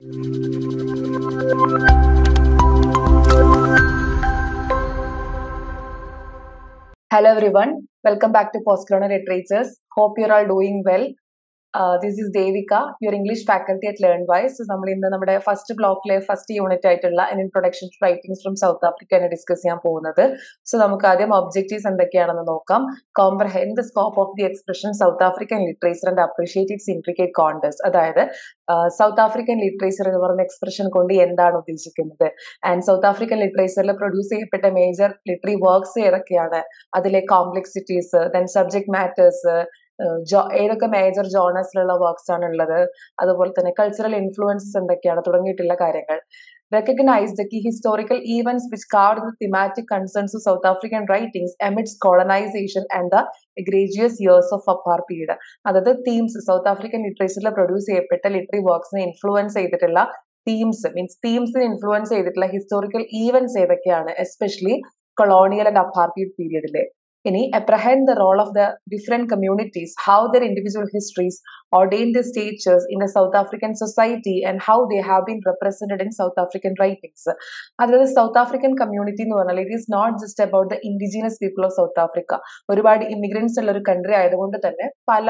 Hello everyone, welcome back to Postcolonial Literatures. Hope you're all doing well. Uh, this is Devika, your English faculty at LearnWise. So, നമ്മൾ ഇന്ന് നമ്മുടെ first ബ്ലോക്കിലെ first unit ആയിട്ടുള്ള an introduction to writings from South Africa ആണ് discuss ചെയ്യാൻ പോകുന്നത് so നമുക്ക് ആദ്യം ഒബ്ജക്റ്റീവ്സ് എന്തൊക്കെയാണെന്ന് നോക്കാം comprehend the scope of the expression South African literature and appreciate its intricate context അതായത് സൗത്ത് ആഫ്രിക്കൻ ലിറ്ററേച്ചർ എന്ന് പറയുന്ന എക്സ്പ്രഷൻ കൊണ്ട് എന്താണ് ഉദ്ദേശിക്കുന്നത് ആൻഡ് സൗത്ത് ആഫ്രിക്കൻ ലിറ്ററേച്ചറിൽ പ്രൊഡ്യൂസ് ചെയ്യപ്പെട്ട മേജർ ലിറ്ററി വർക്ക്സ് ഏതൊക്കെയാണ് അതിലെ കോംപ്ലക്സിറ്റീസ് ദെൻ സബ്ജക്ട് മാറ്റേഴ്സ് ഏതൊക്കെ മേജർ ജോണേഴ്സിലുള്ള വർക്ക്സ് ആണ് ഉള്ളത് അതുപോലെ തന്നെ കൾച്ചറൽ ഇൻഫ്ലുവൻസസ് എന്തൊക്കെയാണ് തുടങ്ങിയിട്ടുള്ള കാര്യങ്ങൾ recognize the key historical events which carved the thematic concerns of South African writings amidst colonization and the egregious years of apartheid. അതായത് തീംസ് സൗത്ത് ആഫ്രിക്കൻ ലിറ്ററേച്ചറിൽ പ്രൊഡ്യൂസ് ചെയ്യപ്പെട്ട ലിറ്ററി വർക്ക്സിനെ ഇൻഫ്ലുവൻസ് ചെയ്തിട്ടുള്ള തീംസ് മീൻസ് തീംസിനെ influence ചെയ്തിട്ടുള്ള historical events ഏതൊക്കെയാണ് especially colonial and apartheid പീരിയഡിലെ ഇനി apprehend the role of the different communities, how their individual histories ordained the statures in the South African society and how they have been represented in South African writings. അതായത് South African community എന്ന് പറഞ്ഞാൽ it is not just about the indigenous people of South Africa ഒരുപാട് immigrants ഉള്ള ഒരു country ആയതുകൊണ്ട് തന്നെ പല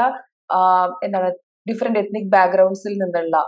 എന്താണ് ഡിഫറെന്റ് എത്നിക് ബാക്ക്ഗ്രൗണ്ട്സിൽ നിന്നുള്ള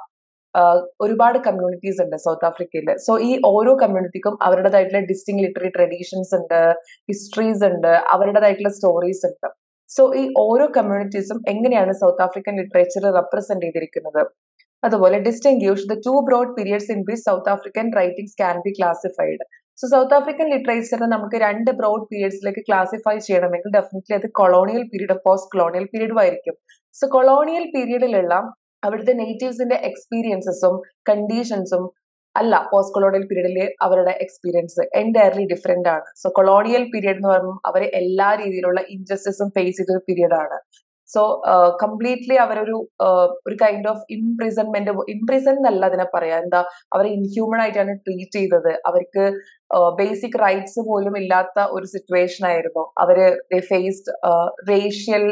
ഒരുപാട് കമ്മ്യൂണിറ്റീസ് ഉണ്ട് സൗത്ത് ആഫ്രിക്കയിൽ സോ ഈ ഓരോ കമ്മ്യൂണിറ്റിക്കും അവരുടേതായിട്ടുള്ള ഡിസ്റ്റിങ് ലിറ്ററി ട്രഡീഷൻസ് ഉണ്ട് ഹിസ്റ്ററീസ് ഉണ്ട് അവരുടേതായിട്ടുള്ള സ്റ്റോറീസ് ഉണ്ട് സോ ഈ ഓരോ കമ്മ്യൂണിറ്റീസും എങ്ങനെയാണ് സൗത്ത് ആഫ്രിക്കൻ ലിറ്ററേച്ചർ റെപ്രസെന്റ് ചെയ്തിരിക്കുന്നത് അതുപോലെ distinguish the two broad periods in which South African writings can be classified so South African ലിറ്ററേച്ചറിനെ നമുക്ക് രണ്ട് ബ്രോഡ് പീരിയഡ്സിലേക്ക് ക്ലാസിഫൈ ചെയ്യണമെങ്കിൽ ഡെഫിനറ്റ്ലി അത് കൊളോണിയൽ പീരീഡും പോസ്റ്റ് കൊളോണിയൽ പീരീഡും ആയിരിക്കും സോ കൊളോണിയൽ പീരീഡിലുള്ള അവിടുത്തെ നേറ്റീവ്സിന്റെ എക്സ്പീരിയൻസസും കണ്ടീഷൻസും അല്ല പോസ്റ്റ് കൊളോണിയൽ പീരീഡിലെ അവരുടെ എക്സ്പീരിയൻസ് എൻറ്റയർലി ഡിഫറെന്റ് ആണ് സോ കൊളോണിയൽ പീരീഡ് എന്ന് പറയുമ്പോൾ അവരെ എല്ലാ രീതിയിലുള്ള ഇൻജസ്റ്റിസും ഫേസ് ചെയ്ത ഒരു പീരീഡ് ആണ് സോ കംപ്ലീറ്റ്ലി അവരൊരു ഒരു കൈൻഡ് ഓഫ് ഇംപ്രിസൺമെന്റ് ഇംപ്രിസൺ എന്നല്ല അതിനെ പറയാ എന്താ അവരെ ഇൻഹ്യൂമൻ ആയിട്ടാണ് ട്രീറ്റ് ചെയ്തത് അവർക്ക് ബേസിക് റൈറ്റ്സ് പോലും ഇല്ലാത്ത ഒരു സിറ്റുവേഷൻ ആയിരുന്നു അവര് ഫേസ്ഡ് റേഷ്യൽ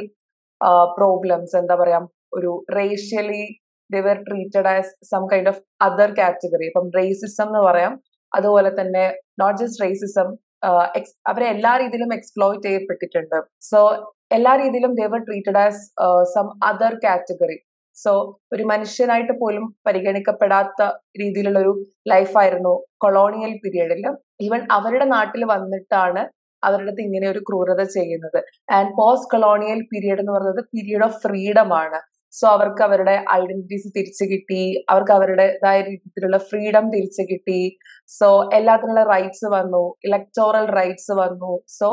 പ്രോബ്ലംസ് എന്താ പറയാ ഒരു racially they're treated as some kind of other category ഇപ്പം റേസിസം എന്ന് പറയാം അതുപോലെ തന്നെ നോട്ട് ജസ്റ്റ് റേസിസം അവരെ എല്ലാ രീതിയിലും എക്സ്പ്ലോയിറ്റ് ചെയ്യപ്പെട്ടിട്ടുണ്ട് സോ എല്ലാ രീതിയിലും they were treated as some other category so ഒരു മനുഷ്യനായിട്ട് പോലും പരിഗണിക്കപ്പെടാത്ത രീതിയിലുള്ള ഒരു ലൈഫായിരുന്നു കൊളോണിയൽ പീരീഡിൽ ഈവൻ അവരുടെ നാട്ടിൽ വന്നിട്ടാണ് അവരുടെ അടുത്ത് ഇങ്ങനെ ഒരു ക്രൂരത ചെയ്യുന്നത് ആൻഡ് പോസ്റ്റ് കൊളോണിയൽ പീരീഡ് എന്ന് പറയുന്നത് പീരീഡ് ഓഫ് ഫ്രീഡം ആണ് സോ അവർക്ക് അവരുടെ ഐഡന്റിറ്റീസ് തിരിച്ചു കിട്ടി അവർക്ക് അവരുടേതായ രീതിയിലുള്ള ഫ്രീഡം തിരിച്ചു കിട്ടി സോ എല്ലാത്തിനുള്ള റൈറ്റ്സ് വന്നു ഇലക്ടോറൽ റൈറ്റ്സ് വന്നു so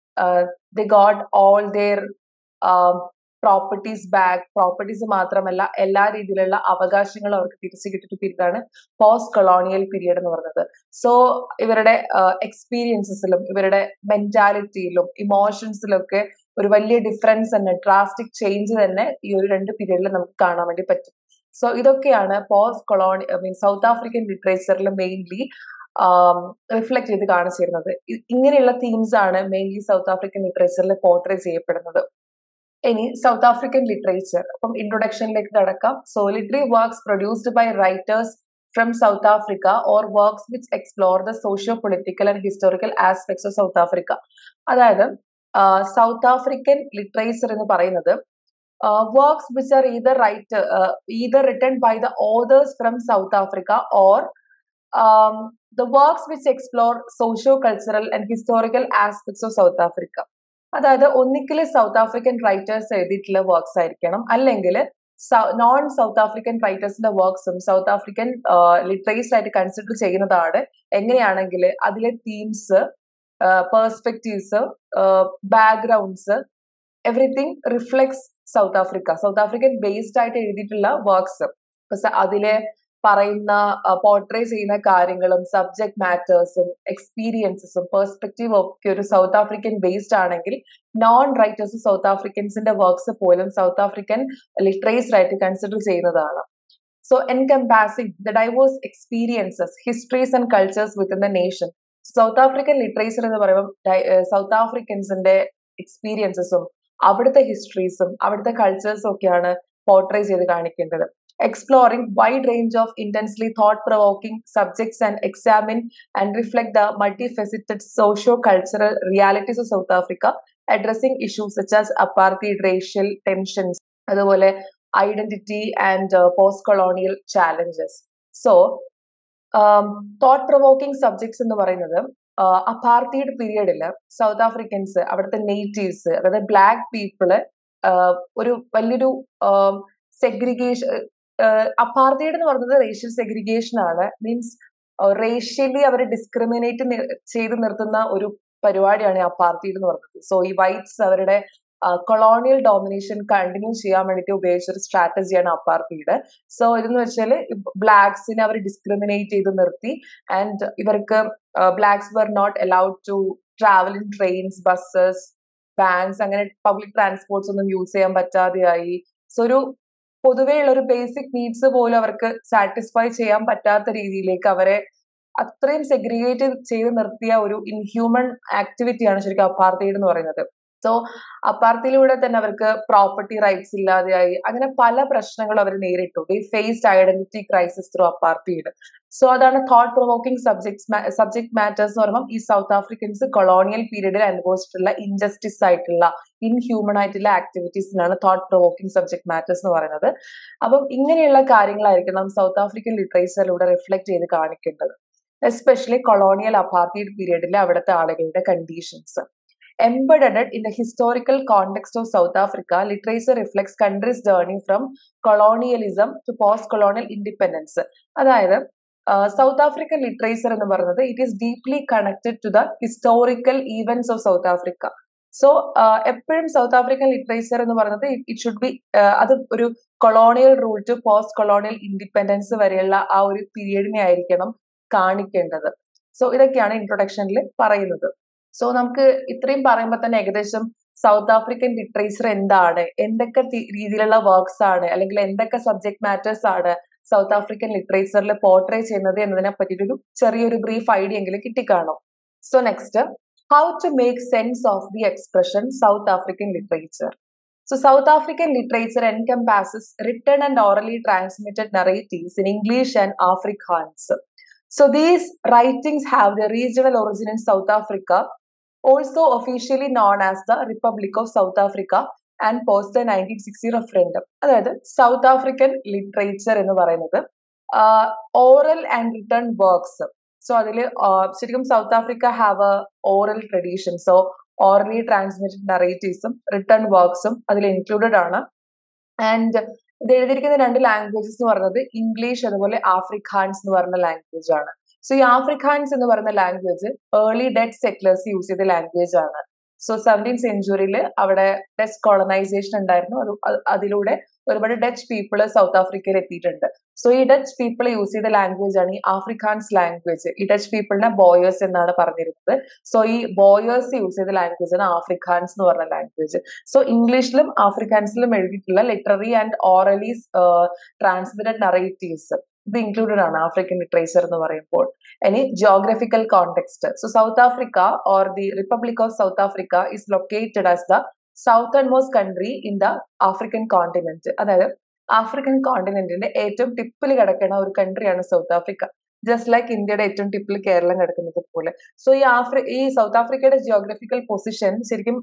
they got all their properties back properties മാത്രമല്ല എല്ലാ രീതിയിലുള്ള അവകാശങ്ങളും അവർക്ക് തിരിച്ചു കിട്ടിയ പീരീഡാണ് പോസ്റ്റ് കൊളോണിയൽ പീരീഡ് എന്ന് പറയുന്നത് സോ ഇവരുടെ എക്സ്പീരിയൻസസിലും ഇവരുടെ മെന്റാലിറ്റിയിലും ഇമോഷൻസിലും ഒക്കെ ഒരു വലിയ ഡിഫറൻസ് തന്നെ ഡ്രാസ്റ്റിക് ചേഞ്ച് തന്നെ ഈ ഒരു രണ്ട് പീരീഡിൽ നമുക്ക് കാണാൻ വേണ്ടി പറ്റും സോ ഇതൊക്കെയാണ് post colonial mean South African ലിറ്ററേച്ചറിൽ മെയിൻലി റിഫ്ലക്ട് ചെയ്ത് കാണിച്ചിരുന്നത് ഇങ്ങനെയുള്ള തീംസ് ആണ് മെയിൻലി സൗത്ത് ആഫ്രിക്കൻ ലിറ്ററേച്ചറിൽ പോർട്രേ ചെയ്യപ്പെടുന്നത് ഇനി സൗത്ത് ആഫ്രിക്കൻ ലിറ്ററേച്ചർ അപ്പം ഇൻട്രൊഡക്ഷനിലേക്ക് കടക്കാം so literary works produced by writers from South Africa or works which explore the socio political and historical aspects of South Africa അതായത് സൗത്ത് ആഫ്രിക്കൻ ലിറ്ററേച്ചർ എന്ന് പറയുന്നത് works which are either write either written by the authors from South Africa or the works which explore socio cultural and historical aspects of South Africa അതായത് ഒന്നിക്കൽ South African writers എഴുതിയിട്ടുള്ള works ആയിരിക്കണം അല്ലെങ്കിൽ non South African റൈറ്റേഴ്സിന്റെ വർക്ക്സും South African literature ആയിട്ട് consider ചെയ്യുന്നതാണ് എങ്ങനെയാണെങ്കിൽ അതിലെ themes perspectives backgrounds everything reflects South Africa South African based ആയിട്ട് എഴുതിയിട്ടുള്ള വർക്ക്സ് അതിലെ പറയുന്ന പോർട്രേ ചെയ്യുന്ന കാര്യങ്ങളും സബ്ജക്ട് മാറ്റേഴ്സും എക്സ്പീരിയൻസസും പെർസ്പെക്റ്റീവ് ഒക്കെ ഒരു സൗത്ത് ആഫ്രിക്കൻ ബേസ്ഡ് ആണെങ്കിൽ നോൺ റൈറ്റേഴ്സ് സൗത്ത് ആഫ്രിക്കൻസിന്റെ വർക്ക്സ് പോലും സൗത്ത് ആഫ്രിക്കൻ ലിറ്ററേച്ചർ ആയിട്ട് കൺസിഡർ ചെയ്യുന്നതാണ് so encompassing the diverse experiences histories and cultures within the nation South African literature എന്ന് പറയുമ്പോൾ സൗത്ത് ആഫ്രിക്കൻസിന്റെ എക്സ്പീരിയൻസസും അവിടുത്തെ ഹിസ്റ്ററീസും അവിടുത്തെ കൾച്ചേഴ്സും ഒക്കെയാണ് പോർട്രേ ചെയ്ത് കാണിക്കേണ്ടത് exploring wide range of intensely thought-provoking subjects and examine and reflect the multifaceted socio-cultural realities of South Africa, addressing issues such as apartheid, racial tensions, അതുപോലെ identity and post colonial challenges so thought provoking subjects എന്ന് പറയുന്നത് apartheid പീരിയഡിൽ south ആഫ്രിക്കൻസ് അവിടുത്തെ natives അതായത് black people ഒരു വലിയൊരു segregation apartheid എന്ന് പറയുന്നത് racial segregation ആണ് മീൻസ് റേഷ്യലി അവർ ഡിസ്ക്രിമിനേറ്റ് ചെയ്ത് നിർത്തുന്ന ഒരു പരിപാടിയാണ് അപ്പാർത്തീഡ് എന്ന് പറയുന്നത് സോ ഈ വൈറ്റ്സ് അവരുടെ കൊളോണിയൽ ഡോമിനേഷൻ കണ്ടിന്യൂ ചെയ്യാൻ വേണ്ടിയിട്ട് ഉപയോഗിച്ച ഒരു സ്ട്രാറ്റജിയാണ് അപ്പാർത്തീഡ് സോ ഇതെന്ന് വെച്ചാൽ ബ്ലാക്സിനെ അവർ ഡിസ്ക്രിമിനേറ്റ് ചെയ്ത് നിർത്തി ആൻഡ് ഇവർക്ക് blacks were not allowed to travel in trains buses vans അങ്ങനെ പബ്ലിക് ട്രാൻസ്പോർട്ട്സ് ഒന്നും യൂസ് ചെയ്യാൻ പറ്റാതെയായി സോ ഒരു പൊതുവേ ഉള്ള ഒരു ബേസിക് നീഡ്സ് പോലും അവർക്ക് സാറ്റിസ്ഫൈ ചെയ്യാൻ പറ്റാത്ത രീതിയിലേക്ക് അവരെ അത്രയും സെഗ്രിഗേറ്റ് ചെയ്ത് നിർത്തിയ ഒരു ഇൻഹ്യൂമൻ ആക്ടിവിറ്റിയാണ് ശരിക്കും അപ്പാർത്തൈഡ് എന്ന് പറയുന്നത് സോ അപ്പാർത്തിലൂടെ തന്നെ അവർക്ക് പ്രോപ്പർട്ടി റൈറ്റ്സ് ഇല്ലാതെയായി അങ്ങനെ പല പ്രശ്നങ്ങളും അവർ നേരിട്ടു they faced identity crisis through അപ്പാർത്തിയുടെ സോ അതാണ് thought provoking subjects subject matters എന്ന് പറയുമ്പോൾ ഈ സൗത്ത് ആഫ്രിക്കൻസ് കൊളോണിയൽ പീരീഡിൽ അനുഭവിച്ചിട്ടുള്ള ഇൻജസ്റ്റിസ് ആയിട്ടുള്ള ഇൻഹ്യൂമൻ ആയിട്ടുള്ള ആക്ടിവിറ്റീസിനാണ് തോട്ട് പ്രൊവോക്കിംഗ് സബ്ജക്ട് മാറ്റേഴ്സ് എന്ന് പറയുന്നത് അപ്പം ഇങ്ങനെയുള്ള കാര്യങ്ങളായിരിക്കണം സൗത്ത് ആഫ്രിക്കൻ ലിറ്ററേച്ചറിലൂടെ റിഫ്ലക്ട് ചെയ്ത് കാണിക്കേണ്ടത് എസ്പെഷ്യലി കൊളോണിയൽ അപ്പാർത്തീഡ് പീരീഡിലെ അവിടുത്തെ ആളുകളുടെ conditions embedded in the historical context of South Africa, literature reflects country's journey from colonialism to post-colonial independence. അതായത് സൗത്ത് ആഫ്രിക്കൻ ലിറ്ററേച്ചർ എന്ന് പറയുന്നത് it is deeply connected to the historical events of South Africa so എപ്പോഴും South African literature എന്ന് പറയുന്നത് it should be അത് ഒരു colonial rule to post colonial independence വരെയുള്ള ആ ഒരു പീരീഡിനെ ആയിരിക്കണം കാണിക്കേണ്ടത് സോ ഇതൊക്കെയാണ് ഇൻട്രൊഡക്ഷനിൽ പറയുന്നത് സോ നമുക്ക് ഇത്രയും പറയുമ്പോൾ തന്നെ ഏകദേശം സൗത്ത് ആഫ്രിക്കൻ ലിറ്ററേച്ചർ എന്താണ് എന്തൊക്കെ രീതിയിലുള്ള വർക്ക്സ് ആണ് അല്ലെങ്കിൽ എന്തൊക്കെ സബ്ജക്ട് മാറ്റേഴ്സ് ആണ് സൗത്ത് ആഫ്രിക്കൻ ലിറ്ററേച്ചറിൽ പോർട്രേ ചെയ്യുന്നത് എന്നതിനെ പറ്റിയിട്ടൊരു ചെറിയൊരു ബ്രീഫ് ഐഡിയ എങ്കിലും കിട്ടിക്കാണും so next how to make sense of the expression South African literature So South African literature encompasses written and orally transmitted narratives in English and Afrikaans. So these writings have their regional origin in South Africa, also officially known as the Republic of South Africa and post the nineteen sixty referendum അതായത് South African literature എന്ന് പറയുന്നത് oral and written works so അതിൽ ശരിക്കും South Africa have a oral tradition so orally transmitted നറേറ്റീവ്സും written വർക്ക്സും അതിൽ included ആണ് and ഇത് എഴുതിയിരിക്കുന്ന രണ്ട് ലാംഗ്വേജസ് എന്ന് പറയുന്നത് ഇംഗ്ലീഷ് അതുപോലെ ആഫ്രിക്കാൻസ് എന്ന് പറയുന്ന ലാംഗ്വേജ് ആണ് സോ ഈ ആഫ്രിക്കാൻസ് എന്ന് പറയുന്ന language early Dutch settlers use ചെയ്ത ലാംഗ്വേജ് ആണ് സോ സെവൻറ്റീൻ സെഞ്ചുറിയിൽ അവിടെ ഡച്ച് കോളനൈസേഷൻ ഉണ്ടായിരുന്നു അത് അതിലൂടെ ഒരുപാട് ഡച്ച് പീപ്പിൾ സൗത്ത് ആഫ്രിക്കയിൽ എത്തിയിട്ടുണ്ട് സോ ഈ ഡച്ച് പീപ്പിൾ യൂസ് ചെയ്ത ലാംഗ്വേജ് ആണ് ഈ ആഫ്രിക്കാൻസ് ലാംഗ്വേജ് ഈ ഡച്ച് പീപ്പിളിനെ ബോയേഴ്സ് എന്നാണ് പറഞ്ഞിരുന്നത് സോ ഈ ബോയേഴ്സ് യൂസ് ചെയ്ത ലാംഗ്വേജ് ആണ് ആഫ്രിക്കാൻസ് എന്ന് പറഞ്ഞ ലാംഗ്വേജ് സോ ഇംഗ്ലീഷിലും ആഫ്രിക്കാൻസിലും എഴുതിയിട്ടുള്ള literary and orally transmitted narratives ഇത് ഇൻക്ലൂഡഡ് ആണ് ആഫ്രിക്കൻ ലിറ്ററേച്ചർ എന്ന് പറയുമ്പോൾ ഇനി geographical context so South Africa or the Republic of South Africa is located as the southernmost country in the African continent അതായത് African കോണ്ടിനെന്റിന്റെ ഏറ്റവും ടിപ്പിൽ കിടക്കുന്ന ഒരു കൺട്രിയാണ് സൗത്ത് ആഫ്രിക്ക ജസ്റ്റ് ലൈക്ക് ഇന്ത്യയുടെ ഏറ്റവും ടിപ്പിൽ കേരളം കിടക്കുന്നത് പോലെ സോ ഈ ആഫ്രി ഈ സൗത്ത് ആഫ്രിക്കയുടെ ജിയോഗ്രഫിക്കൽ പൊസിഷൻ ശരിക്കും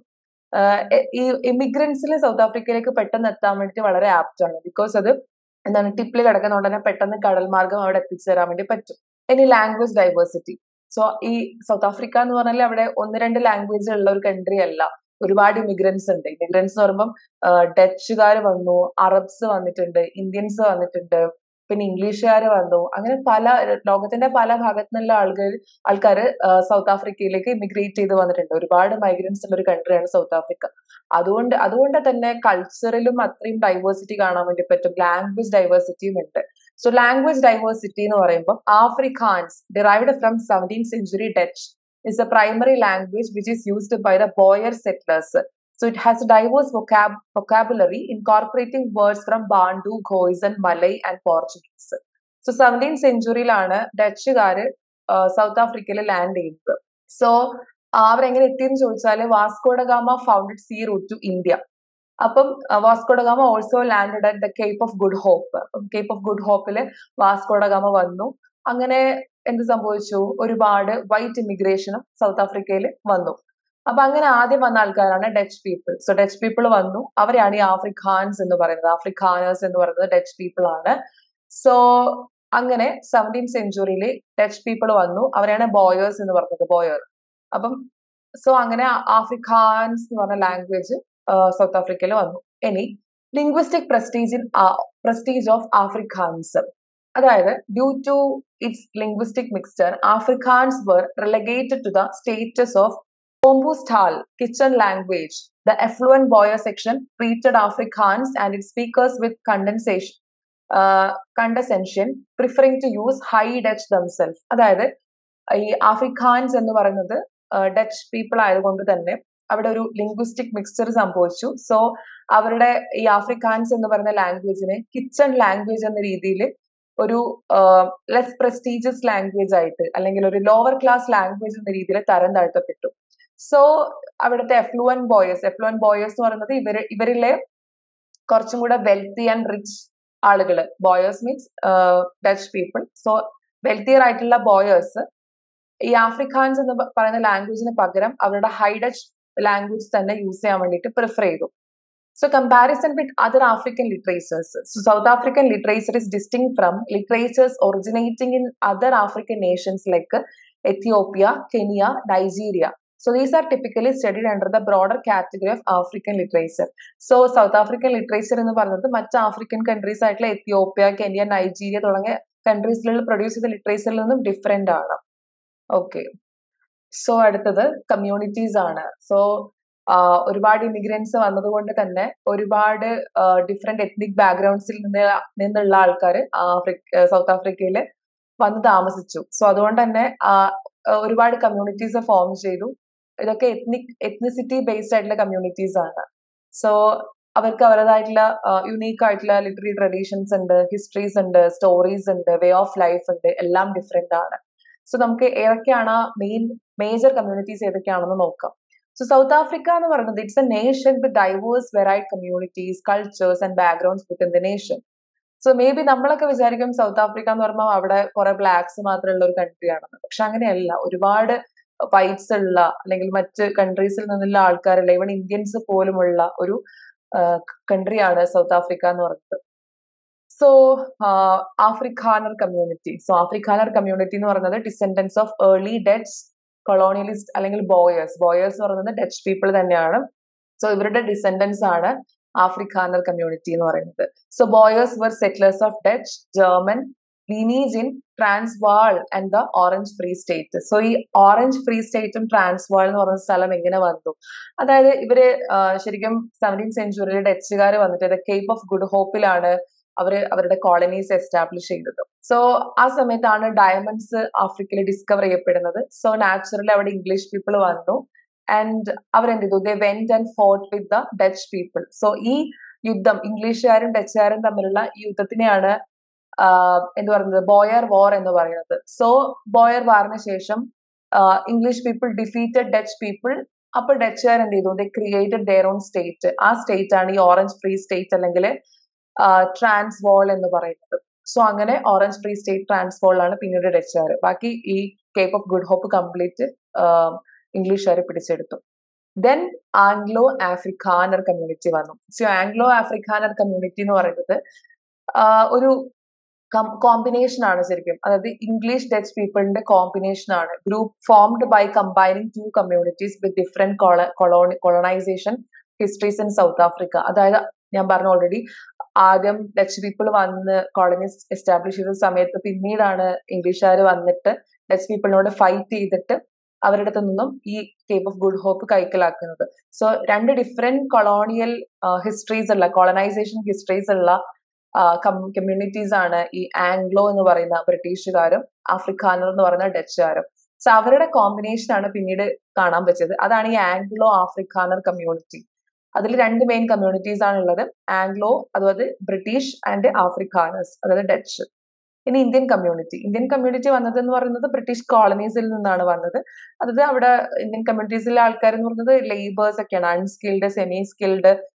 ഈ ഇമിഗ്രൻസിൽ സൗത്ത് ആഫ്രിക്കയിലേക്ക് പെട്ടെന്ന് എത്താൻ വേണ്ടിയിട്ട് വളരെ ആപ്റ്റ് ആണ് ബിക്കോസ് അത് എന്താണ് ടിപ്പിൽ കിടക്കുന്നതുകൊണ്ട് തന്നെ പെട്ടെന്ന് കടൽ മാർഗം അവിടെ എത്തിച്ചേരാൻ വേണ്ടി പറ്റും ഇനി ലാംഗ്വേജ് ഡൈവേഴ്സിറ്റി സോ ഈ സൗത്ത് ആഫ്രിക്ക എന്ന് പറഞ്ഞാൽ അവിടെ ഒന്ന് രണ്ട് ലാംഗ്വേജ് ഉള്ള ഒരു കൺട്രി അല്ല ഒരുപാട് ഇമിഗ്രൻസ് ഉണ്ട് ഇമിഗ്രൻസ് എന്ന് പറയുമ്പം ഡച്ചുകാർ വന്നു അറബ്സ് വന്നിട്ടുണ്ട് ഇന്ത്യൻസ് വന്നിട്ടുണ്ട് പിന്നെ ഇംഗ്ലീഷുകാർ വന്നു അങ്ങനെ പല ലോകത്തിന്റെ പല ഭാഗത്തു നിന്നുള്ള ആളുകൾ ആൾക്കാർ സൗത്ത് ആഫ്രിക്കയിലേക്ക് ഇമിഗ്രേറ്റ് ചെയ്ത് വന്നിട്ടുണ്ട് ഒരുപാട് മൈഗ്രൻസ് ഉള്ള ഒരു കൺട്രിയാണ് സൗത്ത് ആഫ്രിക്ക അതുകൊണ്ട് അതുകൊണ്ട് തന്നെ കൾച്ചറിലും അത്രയും ഡൈവേഴ്സിറ്റി കാണാൻ വേണ്ടി പറ്റും ലാംഗ്വേജ് ഡൈവേഴ്സിറ്റിയും ഉണ്ട് സോ ലാംഗ്വേജ് ഡൈവേഴ്സിറ്റി എന്ന് പറയുമ്പോൾ Afrikaans derived from seventeen century Dutch is a primary language which is used by the Boer settlers. So it has a diverse vocab vocabulary incorporating words from Bantu, Khoisan, Malay and Portuguese. So 17th സെഞ്ചുറിയിലാണ് ഡച്ചുകാര് South ആഫ്രിക്കയിൽ land ചെയ്യുന്നത് so അവരെങ്ങനെ എത്തിയെന്ന് ചോദിച്ചാൽ Vasco da Gama founded sea route to India അപ്പം Vasco da Gama also landed at the Cape of Good Hope Cape of Good ഹോപ്പില് Vasco da Gama വന്നു അങ്ങനെ എന്ത് സംഭവിച്ചു ഒരുപാട് വൈറ്റ് ഇമിഗ്രേഷനും സൗത്ത് ആഫ്രിക്കയിൽ വന്നു അപ്പൊ അങ്ങനെ ആദ്യം വന്ന ആൾക്കാരാണ് Dutch people so Dutch people വന്നു അവരെയാണ് ഈ ആഫ്രിക്കാൻസ് എന്ന് പറയുന്നത് ആഫ്രിക്കാനേഴ്സ് എന്ന് പറയുന്നത് ഡച്ച് പീപ്പിൾ ആണ് സോ അങ്ങനെ സെവൻറ്റീൻ സെഞ്ചുറിയിൽ ഡച്ച് പീപ്പിൾ വന്നു അവരെയാണ് ബോയേഴ്സ് എന്ന് പറഞ്ഞത് ബോയർ അപ്പം സോ അങ്ങനെ ആഫ്രിക്കാൻസ് എന്ന് പറഞ്ഞ ലാംഗ്വേജ് സൗത്ത് ആഫ്രിക്കയിൽ വന്നു ഇനി linguistic prestige in prestige of Afrikaans അതായത് due to its linguistic mixture Afrikaans were relegated to the status of Ombustal kitchen language. The affluent Boyer section treated Afrikaans and its speakers with condensation, uh, condescension, preferring to use High Dutch themselves. അതായത് ഈ Afrikaans എന്ന് പറയുന്നത് Dutch people ആയതുകൊണ്ട് തന്നെ അവിടെ ഒരു linguistic mixture സംഭവിച്ചു so അവരുടെ ഈ ആഫ്രിക്കാൻസ് എന്ന് പറയുന്ന ലാംഗ്വേജിനെ കിച്ചൺ ലാംഗ്വേജ് എന്ന രീതിയിൽ ഒരു ലെസ് പ്രസ്റ്റീജിയസ് ലാംഗ്വേജ് ആയിട്ട് അല്ലെങ്കിൽ ഒരു ലോവർ ക്ലാസ് ലാംഗ്വേജ് എന്ന രീതിയിൽ തരം താഴ്ത്തപ്പെട്ടു സോ അവിടുത്തെ എഫ്ലുവൻ ബോയേഴ്സ് എഫ്ലുവൻ ബോയേഴ്സ് എന്ന് പറയുന്നത് ഇവര് ഇവരിലെ കുറച്ചും കൂടെ വെൽത്തി ആൻഡ് റിച്ച് ആളുകൾ Boers means Dutch people so wealthier ആയിട്ടുള്ള ബോയേഴ്സ് ഈ ആഫ്രിക്കാൻസ് എന്ന് പറയുന്ന ലാംഗ്വേജിന് പകരം അവരുടെ ഹൈ ഡച്ച് ലാംഗ്വേജ് തന്നെ യൂസ് ചെയ്യാൻ വേണ്ടിയിട്ട് പ്രിഫർ ചെയ്തു So comparison with other African literatures. So South African literature is distinct from literatures originating in other African nations like Ethiopia, Kenya, Nigeria. So these are typically studied under the broader category of African literature. So South African literature എന്ന് പറയുന്നത് മറ്റ് African countries ആയിട്ടുള്ള Ethiopia Kenya Nigeria തുടങ്ങിയ കൺട്രീസിലുള്ള produce ചെയ്ത ലിറ്ററേച്ചറിൽ നിന്നും different ആണ് ഓക്കെ സോ അടുത്തത് കമ്മ്യൂണിറ്റീസ് ആണ് സോ ഒരുപാട് ഇമിഗ്രൻസ് വന്നതുകൊണ്ട് തന്നെ ഒരുപാട് ഡിഫറെന്റ് എത്നിക് ബാക്ക്ഗ്രൗണ്ട്സിൽ നിന്ന് നിന്നുള്ള ആൾക്കാർ ആഫ്രിക്ക സൗത്ത് ആഫ്രിക്കയിൽ വന്ന് താമസിച്ചു സോ അതുകൊണ്ട് തന്നെ ഒരുപാട് കമ്മ്യൂണിറ്റീസ് ഫോം ചെയ്തു ഇതൊക്കെ എത്നിക് എത്നിസിറ്റി ബേസ്ഡ് ആയിട്ടുള്ള കമ്മ്യൂണിറ്റീസ് ആണ് സോ അവർക്ക് അവരുടേതായിട്ടുള്ള യുണീക്ക് ആയിട്ടുള്ള ലിറ്റററി ട്രഡീഷൻസ് ഉണ്ട് ഹിസ്റ്ററീസ് ഉണ്ട് സ്റ്റോറീസ് ഉണ്ട് വേ ഓഫ് ലൈഫ് ഉണ്ട് എല്ലാം ഡിഫറെന്റ് ആണ് സോ നമുക്ക് ഏതൊക്കെയാണ് മെയിൻ മേജർ കമ്മ്യൂണിറ്റീസ് ഏതൊക്കെയാണെന്ന് നോക്കാം സോ സൗത്ത് ആഫ്രിക്ക എന്ന് പറയുന്നത് it's a nation with diverse varied communities cultures and backgrounds within the nation so maybe നമ്മളൊക്കെ വിചാരിക്കും സൗത്ത് ആഫ്രിക്ക എന്ന് പറയുമ്പോൾ അവിടെ കുറെ ബ്ലാക്സ് മാത്രമുള്ള ഒരു കൺട്രി ആണെന്ന് പക്ഷെ അങ്ങനെയല്ല ഒരുപാട് വൈറ്റ്സ് ഉള്ള അല്ലെങ്കിൽ മറ്റ് കൺട്രീസിൽ നിന്നുള്ള ആൾക്കാരുള്ള ഈവൻ ഇന്ത്യൻസ് പോലുമുള്ള ഒരു കൺട്രിയാണ് സൗത്ത് ആഫ്രിക്ക എന്ന് പറയുന്നത് so Afrikaner community so Afrikaner community എന്ന് പറയുന്നത് descendants of early Dutch colonialist അല്ലെങ്കിൽ ബോയേഴ്സ് ബോയേഴ്സ് എന്ന് പറയുന്നത് ഡച്ച് പീപ്പിൾ തന്നെയാണ് സോ ഇവരുടെ ഡിസെൻഡൻസ് ആണ് ആഫ്രിക്കാനർ കമ്മ്യൂണിറ്റി എന്ന് പറയുന്നത് so Boers were settlers of Dutch German lineage in Transvaal and the Orange Free State so ഈ ഓറഞ്ച് ഫ്രീ സ്റ്റേറ്റും ട്രാൻസ്വാൾ എന്ന് പറയുന്ന സ്ഥലം എങ്ങനെ വന്നു അതായത് ഇവര് ശരിക്കും സെവൻറ്റീൻ സെഞ്ചുറിയിൽ ഡച്ചുകാർ വന്നിട്ട് ദ കേപ്പ് ഓഫ് ഗുഡ് ഹോപ്പിലാണ് അവര് അവരുടെ കോളനീസ് എസ്റ്റാബ്ലിഷ് ചെയ്തത് സോ ആ സമയത്താണ് ഡയമണ്ട്സ് ആഫ്രിക്കയിൽ ഡിസ്കവർ ചെയ്യപ്പെടുന്നത് സോ നാച്ചുറലി അവിടെ ഇംഗ്ലീഷ് പീപ്പിൾ വന്നു ആൻഡ് അവരെന്ത് ചെയ്തു they went and fought with the Dutch people so ഈ യുദ്ധം ഇംഗ്ലീഷുകാരും ഡച്ചുകാരും തമ്മിലുള്ള ഈ യുദ്ധത്തിനെയാണ് എന്ത് പറയുന്നത് ബോയർ വാർ എന്ന് പറയുന്നത് സോ ബോയർ വാറിന് ശേഷം English people defeated Dutch people അപ്പൊ ഡച്ചുകാർ എന്ത് ചെയ്തു they created their own state ആ സ്റ്റേറ്റ് ആണ് ഈ ഓറഞ്ച് ഫ്രീ സ്റ്റേറ്റ് അല്ലെങ്കിൽ ട്രാൻസ്വാൾ എന്ന് പറയുന്നത് സോ അങ്ങനെ ഓറഞ്ച് ഫ്രീ സ്റ്റേറ്റ് ട്രാൻസ്വാൾ ആണ് പിന്നീട് ഡച്ചുകാർ ബാക്കി ഈ Cape of Good Hope complete ഇംഗ്ലീഷുകാർ പിടിച്ചെടുത്തു ദെൻ ആംഗ്ലോ ആഫ്രിക്കാനർ കമ്മ്യൂണിറ്റി വന്നു സോ ആംഗ്ലോ ആഫ്രിക്കാനർ കമ്മ്യൂണിറ്റി എന്ന് പറയുന്നത് ഒരു കോമ്പിനേഷൻ ആണ് ശരിക്കും അതായത് ഇംഗ്ലീഷ് ഡച്ച് പീപ്പിളിന്റെ കോമ്പിനേഷൻ ആണ് group formed by combining two communities with different colony colonization histories in South Africa അതായത് ഞാൻ പറഞ്ഞു ഓൾറെഡി ആദ്യം ഡച്ച് പീപ്പിൾ വന്ന് കോളനീസ് എസ്റ്റാബ്ലിഷ് ചെയ്ത സമയത്ത് പിന്നീടാണ് ഇംഗ്ലീഷുകാർ വന്നിട്ട് ഡച്ച് പീപ്പിളിനോട് ഫൈറ്റ് ചെയ്തിട്ട് അവരുടെ അടുത്ത് നിന്നും ഈ കേപ്പ് ഓഫ് ഗുഡ് ഹോപ്പ് കൈക്കലാക്കുന്നത് സോ രണ്ട് ഡിഫറെന്റ് കൊളോണിയൽ ഹിസ്റ്ററീസ് ഉള്ള കോളനൈസേഷൻ ഹിസ്റ്ററീസ് ഉള്ള കമ്മ്യൂണിറ്റീസ് ആണ് ഈ ആംഗ്ലോ എന്ന് പറയുന്ന ബ്രിട്ടീഷുകാരും ആഫ്രിക്കാനർ എന്ന് പറയുന്ന ഡച്ചുകാരും സോ അവരുടെ കോമ്പിനേഷൻ ആണ് പിന്നീട് കാണാൻ പറ്റിയത് അതാണ് ഈ ആംഗ്ലോ ആഫ്രിക്കാനർ കമ്മ്യൂണിറ്റി അതിൽ രണ്ട് മെയിൻ കമ്മ്യൂണിറ്റീസ് ആണ് ഉള്ളത് ആംഗ്ലോ അതായത് ബ്രിട്ടീഷ് ആൻഡ് ആഫ്രിക്കാനേഴ്സ് അതായത് ഡച്ച് ഇനി ഇന്ത്യൻ കമ്മ്യൂണിറ്റി ഇന്ത്യൻ കമ്മ്യൂണിറ്റി വന്നത് എന്ന് പറയുന്നത് ബ്രിട്ടീഷ് കോളനീസിൽ നിന്നാണ് വന്നത് അതായത് അവിടെ ഇന്ത്യൻ കമ്മ്യൂണിറ്റീസിലെ ആൾക്കാർ എന്ന് പറയുന്നത് ലേബേഴ്സ് ഒക്കെയാണ് അൺസ്കിൽഡ് സെമി സ്കിൽഡ്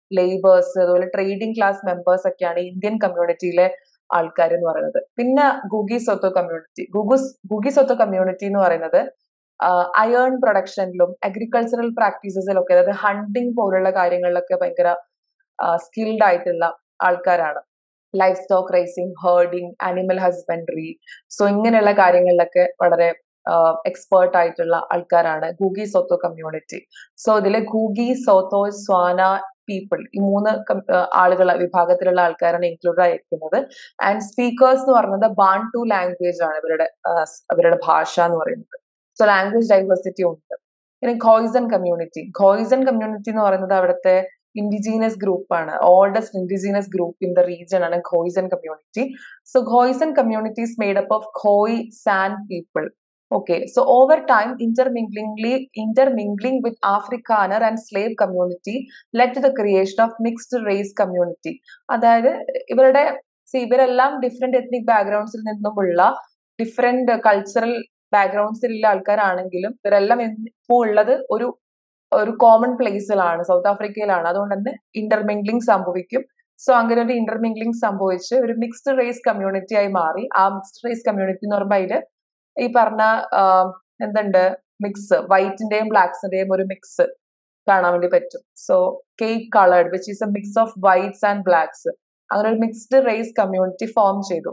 ലേബേഴ്സ് അതുപോലെ ട്രേഡിംഗ് ക്ലാസ് മെമ്പേഴ്സ് ഒക്കെയാണ് ഇന്ത്യൻ കമ്മ്യൂണിറ്റിയിലെ ആൾക്കാർ എന്ന് പറയുന്നത് പിന്നെ ഗുഗി സൊത്തോ കമ്മ്യൂണിറ്റി ഗുഗുസ് ഗുഗി സൊത്തോ കമ്മ്യൂണിറ്റി എന്ന് പറയുന്നത് അയേൺ പ്രൊഡക്ഷനിലും അഗ്രികൾച്ചറൽ പ്രാക്ടീസസിലും ഒക്കെ അതായത് ഹണ്ടിങ് പോലുള്ള കാര്യങ്ങളിലൊക്കെ ഭയങ്കര സ്കിൽഡ് ആയിട്ടുള്ള ആൾക്കാരാണ് life stock racing herding animal husbandry so ഇങ്ങനെയുള്ള കാര്യങ്ങളിലൊക്കെ വളരെ എക്സ്പേർട്ട് ആയിട്ടുള്ള ആൾക്കാരാണ് ഗൂഗി സോത്തോ കമ്മ്യൂണിറ്റി സോ ഇതിലെ ഗൂഗി സോത്തോ സ്വാന പീപ്പിൾ ഈ മൂന്ന് ആളുകൾ വിഭാഗത്തിലുള്ള ആൾക്കാരാണ് ഇൻക്ലൂഡ് ആയിരിക്കുന്നത് ആൻഡ് സ്പീക്കേഴ്സ് എന്ന് പറയുന്നത് ബാൺ ടു ലാംഗ്വേജ് ആണ് ഇവരുടെ അവരുടെ ഭാഷ എന്ന് പറയുന്നത് സോ ലാംഗ്വേജ് ഡൈവേഴ്സിറ്റി ഉണ്ട് ഇനി ഖോയ്സൺ കമ്മ്യൂണിറ്റി ഖോയ്സൺ കമ്മ്യൂണിറ്റി എന്ന് പറയുന്നത് അവിടുത്തെ ഇൻഡിജീനസ് ഗ്രൂപ്പ് ആണ് oldest indigenous group in the region ആണ് Khoisan community so Khoisan community is made up of Khoi San people. Okay, so over time, interminglingly intermingling with Afrikaner and slave community led to the creation of mixed race community. അതായത് ഇവരുടെ see, ഇവരെല്ലാം different ethnic ബാക്ക്ഗ്രൗണ്ട്സിൽ നിന്നുമുള്ള different cultural ബാക്ക്ഗ്രൗണ്ട്സിലുള്ള ആൾക്കാരാണെങ്കിലും ഇവരെല്ലാം ഇപ്പോൾ ഉള്ളത് ഒരു ഒരു കോമൺ പ്ലേസിലാണ് സൗത്ത് ആഫ്രിക്കയിലാണ് അതുകൊണ്ട് തന്നെ ഇന്റർമിംഗ്ലിംഗ് സംഭവിക്കും സോ അങ്ങനെ ഒരു ഇന്റർമിംഗ്ലിംഗ് സംഭവിച്ച് ഒരു മിക്സ്ഡ് റേസ് കമ്മ്യൂണിറ്റി ആയി മാറി ആ മിക്സ്ഡ് റേസ് കമ്മ്യൂണിറ്റി എന്ന് പറയുമ്പോൾ അതില് ഈ പറഞ്ഞ എന്തുണ്ട് മിക്സ് വൈറ്റിന്റെയും ബ്ലാക്സിന്റെയും ഒരു മിക്സ് കാണാൻ വേണ്ടി പറ്റും so Cape coloured which is a mix of whites and blacks അങ്ങനെ ഒരു മിക്സ്ഡ് റേസ് കമ്മ്യൂണിറ്റി ഫോം ചെയ്തു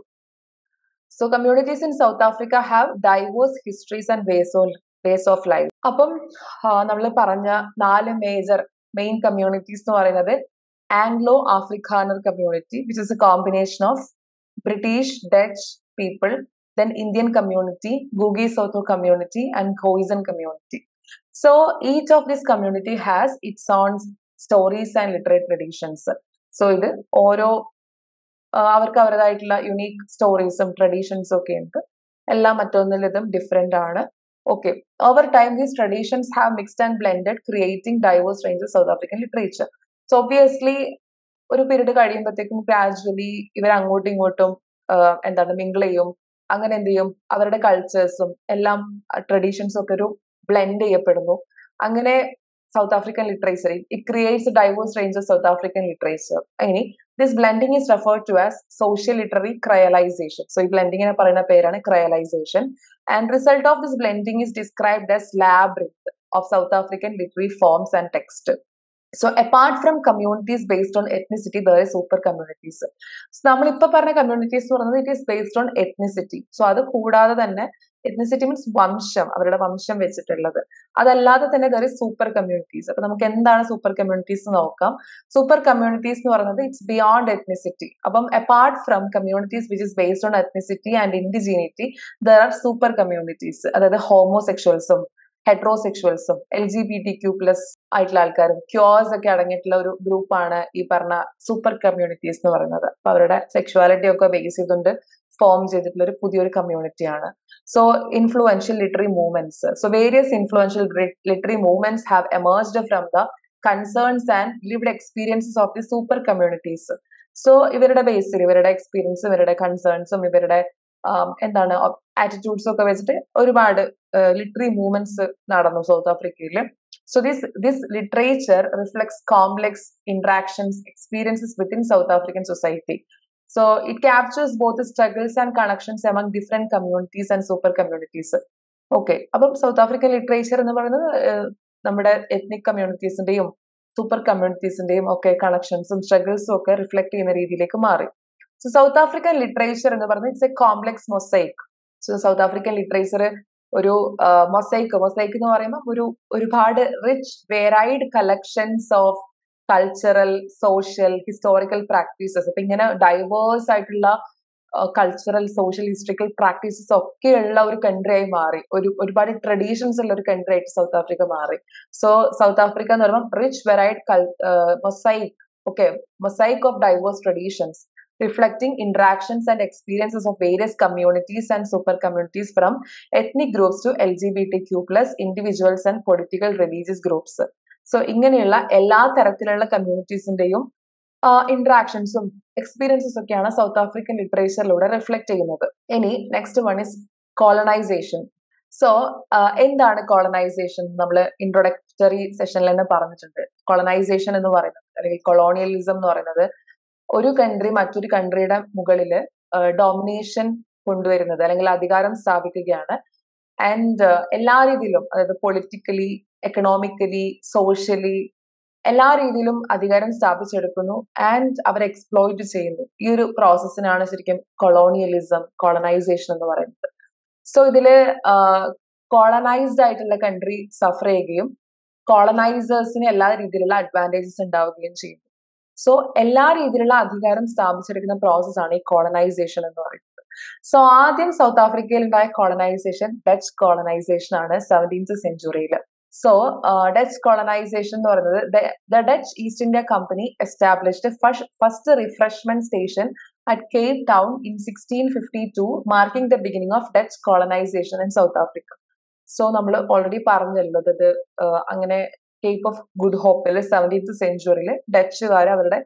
so communities in South Africa have diverse histories and ways of ways of life അപ്പം നമ്മൾ പറഞ്ഞ നാല് മേജർ മെയിൻ കമ്മ്യൂണിറ്റീസ് എന്ന് പറയുന്നത് Anglo Afrikaner community which is a combination of British Dutch people then Indian community, Gugi Soto community, and Khoisan community. So each of this community has its own stories and literary traditions. So ഇത് ഓരോ അവർക്ക് അവരുടേതായിട്ടുള്ള unique സ്റ്റോറീസും ട്രഡീഷൻസും ഒക്കെ ഉണ്ട് എല്ലാം മറ്റൊന്നിലും different ആണ് okay over time these traditions have mixed and blended creating diverse ranges South African literature so obviously ഒരു പീരീഡ് കഴിയുമ്പോഴത്തേക്കും ഗ്രാജുവലി ഇവർ അങ്ങോട്ടും ഇങ്ങോട്ടും എന്താണ് മിങ്കിൾ ചെയ്യും അങ്ങനെ എന്ത് ചെയ്യും അവരുടെ കൾച്ചേഴ്സും എല്ലാം ട്രഡീഷൻസും ഒക്കെ ഒരു ബ്ലെൻഡ് ചെയ്യപ്പെടുന്നു അങ്ങനെ South African literature it creates diverse range of South African literature ഇനി this blending is refer to as social literary creolization so ഈ ബ്ലെൻഡിങ്ങിനെ പറയുന്ന പേരാണ് creolization and result of this blending is described as labyrinth of South African literary forms and text so apart from communities based on ethnicity there is super communities നമ്മളിപ്പോ പറഞ്ഞ communities എന്ന് പറയുന്നത് it is based on ethnicity so അത് കൂടാതെ തന്നെ ethnicity means വംശം അവരുടെ വംശം വെച്ചിട്ടുള്ളത് അതല്ലാതെ തന്നെ ദർ ഇസ് സൂപ്പർ കമ്മ്യൂണിറ്റീസ് അപ്പൊ നമുക്ക് എന്താണ് സൂപ്പർ കമ്മ്യൂണിറ്റീസ് നോക്കാം സൂപ്പർ കമ്മ്യൂണിറ്റീസ് എന്ന് പറയുന്നത് ഇറ്റ്സ് ബിയോണ്ട് എത്നിസിറ്റി അപ്പം apart from communities which is based on ethnicity and indigeneity there are super communities അതായത് ഹോമോസെക്ഷൽസും ഹെട്രോസെക്ഷൽസും L G B T Q plus ആയിട്ടുള്ള ആൾക്കാരും ക്യോസ് ഒക്കെ അടങ്ങിയിട്ടുള്ള ഒരു ഗ്രൂപ്പാണ് ഈ പറഞ്ഞ സൂപ്പർ കമ്മ്യൂണിറ്റീസ് എന്ന് പറയുന്നത് അപ്പൊ അവരുടെ സെക്ഷുവാലിറ്റി ഒക്കെ ബേസ് ചെയ്തുകൊണ്ട് ഫോം ചെയ്തിട്ടുള്ള ഒരു പുതിയൊരു കമ്മ്യൂണിറ്റിയാണ് so influential literary movements so various influential literary movements have emerged from the concerns and lived experiences of the super communities so ഇവരുടെ ബേസിൽ ഇവരുടെ എക്സ്പീരിയൻസും ഇവരുടെ കൺസേൺസും ഇവരുടെ എന്താണ് ആറ്റിറ്റ്യൂഡ്സും ഒക്കെ വെച്ചിട്ട് ഒരുപാട് ലിറ്ററി മൂവ്മെന്റ്സ് നടന്നു സൗത്ത് ആഫ്രിക്കയിൽ so this this literature reflects complex interactions experiences within South African society so it captures both struggles and connections among different communities and super communities okay അപ്പം സൗത്ത് ആഫ്രിക്കൻ ലിറ്ററേച്ചർ എന്ന് പറയുന്നത് നമ്മുടെ ethnic കമ്മ്യൂണിറ്റീസിന്റെയും super കമ്മ്യൂണിറ്റീസിന്റെയും ഒക്കെ കണക്ഷൻസും സ്ട്രഗിൾസും ഒക്കെ reflect ചെയ്യുന്ന രീതിയിലേക്ക് മാറി so South African literature എന്ന് പറയുന്നത് it's a complex mosaic so South African literature ഒരു മൊസൈക്ക് മൊസൈക്ക് എന്ന് പറയുമ്പോൾ ഒരു ഒരുപാട് rich varied collections of cultural social historical practices അപ്പൊ ഇങ്ങനെ ഡൈവേഴ്സ് ആയിട്ടുള്ള കൾച്ചറൽ സോഷ്യൽ ഹിസ്റ്ററിക്കൽ പ്രാക്ടീസസ് ഒക്കെ ഉള്ള ഒരു കൺട്രി ആയി മാറി ഒരു ഒരുപാട് ട്രഡീഷൻസ് ഉള്ള ഒരു കൺട്രി ആയിട്ട് സൗത്ത് ആഫ്രിക്ക മാറി സോ സൗത്ത് ആഫ്രിക്ക എന്ന് പറയുമ്പോൾ rich varied mosaic okay mosaic of diverse traditions reflecting interactions and experiences of various communities and super communities from ethnic groups to LGBTQ plus individuals and political religious groups. So ഇങ്ങനെയുള്ള എല്ലാ തരത്തിലുള്ള കമ്മ്യൂണിറ്റീസിന്റെയും ഇന്ററാക്ഷൻസും experiences ഒക്കെയാണ് South African ലിറ്ററേച്ചറിലൂടെ reflect ചെയ്യുന്നത് ഇനി next one is colonization so എന്താണ് കോളനൈസേഷൻ നമ്മൾ ഇൻട്രൊഡക് ഇൻട്രൊഡക്ടറി സെഷനിൽ തന്നെ പറഞ്ഞിട്ടുണ്ട് കൊളനൈസേഷൻ എന്ന് പറയുന്നത് അല്ലെങ്കിൽ കൊളോണിയലിസം എന്ന് പറയുന്നത് ഒരു കൺട്രി മറ്റൊരു കൺട്രിയുടെ മുകളിൽ ഡോമിനേഷൻ കൊണ്ടുവരുന്നത് അല്ലെങ്കിൽ അധികാരം സ്ഥാപിക്കുകയാണ് ആൻഡ് എല്ലാ രീതിയിലും അതായത് പൊളിറ്റിക്കലി എക്കണോമിക്കലി സോഷ്യലി എല്ലാ രീതിയിലും അധികാരം സ്ഥാപിച്ചെടുക്കുന്നു ആൻഡ് അവർ എക്സ്പ്ലോയിറ്റ് ചെയ്യുന്നു ഈ ഒരു പ്രോസസ്സിനാണ് ശരിക്കും കൊളോണിയലിസം കോളനൈസേഷൻ എന്ന് പറയുന്നത് സോ ഇതില് കോളനൈസ്ഡ് ആയിട്ടുള്ള കൺട്രി സഫർ ചെയ്യുകയും കോളനൈസേഴ്സിന് എല്ലാ രീതിയിലുള്ള അഡ്വാൻറ്റേജസ് ഉണ്ടാവുകയും ചെയ്യുന്നു സോ എല്ലാ രീതിയിലുള്ള അധികാരം സ്ഥാപിച്ചെടുക്കുന്ന പ്രോസസ്സാണ് ഈ കോളനൈസേഷൻ എന്ന് പറയുന്നത് സോ ആദ്യം സൗത്ത് ആഫ്രിക്കയിൽ ഉണ്ടായ കോളനൈസേഷൻ ഡച്ച് കോളനൈസേഷൻ ആണ് സെവൻറ്റീൻത് സെഞ്ചുറിയിൽ സോ ഡച്ച് കോളനൈസേഷൻ എന്ന് പറയുന്നത് the Dutch East India Company established first refreshment station at Cape Town in sixteen fifty two marking the beginning of Dutch colonization in South Africa so നമ്മൾ already പറഞ്ഞല്ലോ അത് അങ്ങനെ Cape of Good ഹോപ്പിൽ seventeenth സെഞ്ചുറിയിൽ ഡച്ചുകാർ അവരുടെ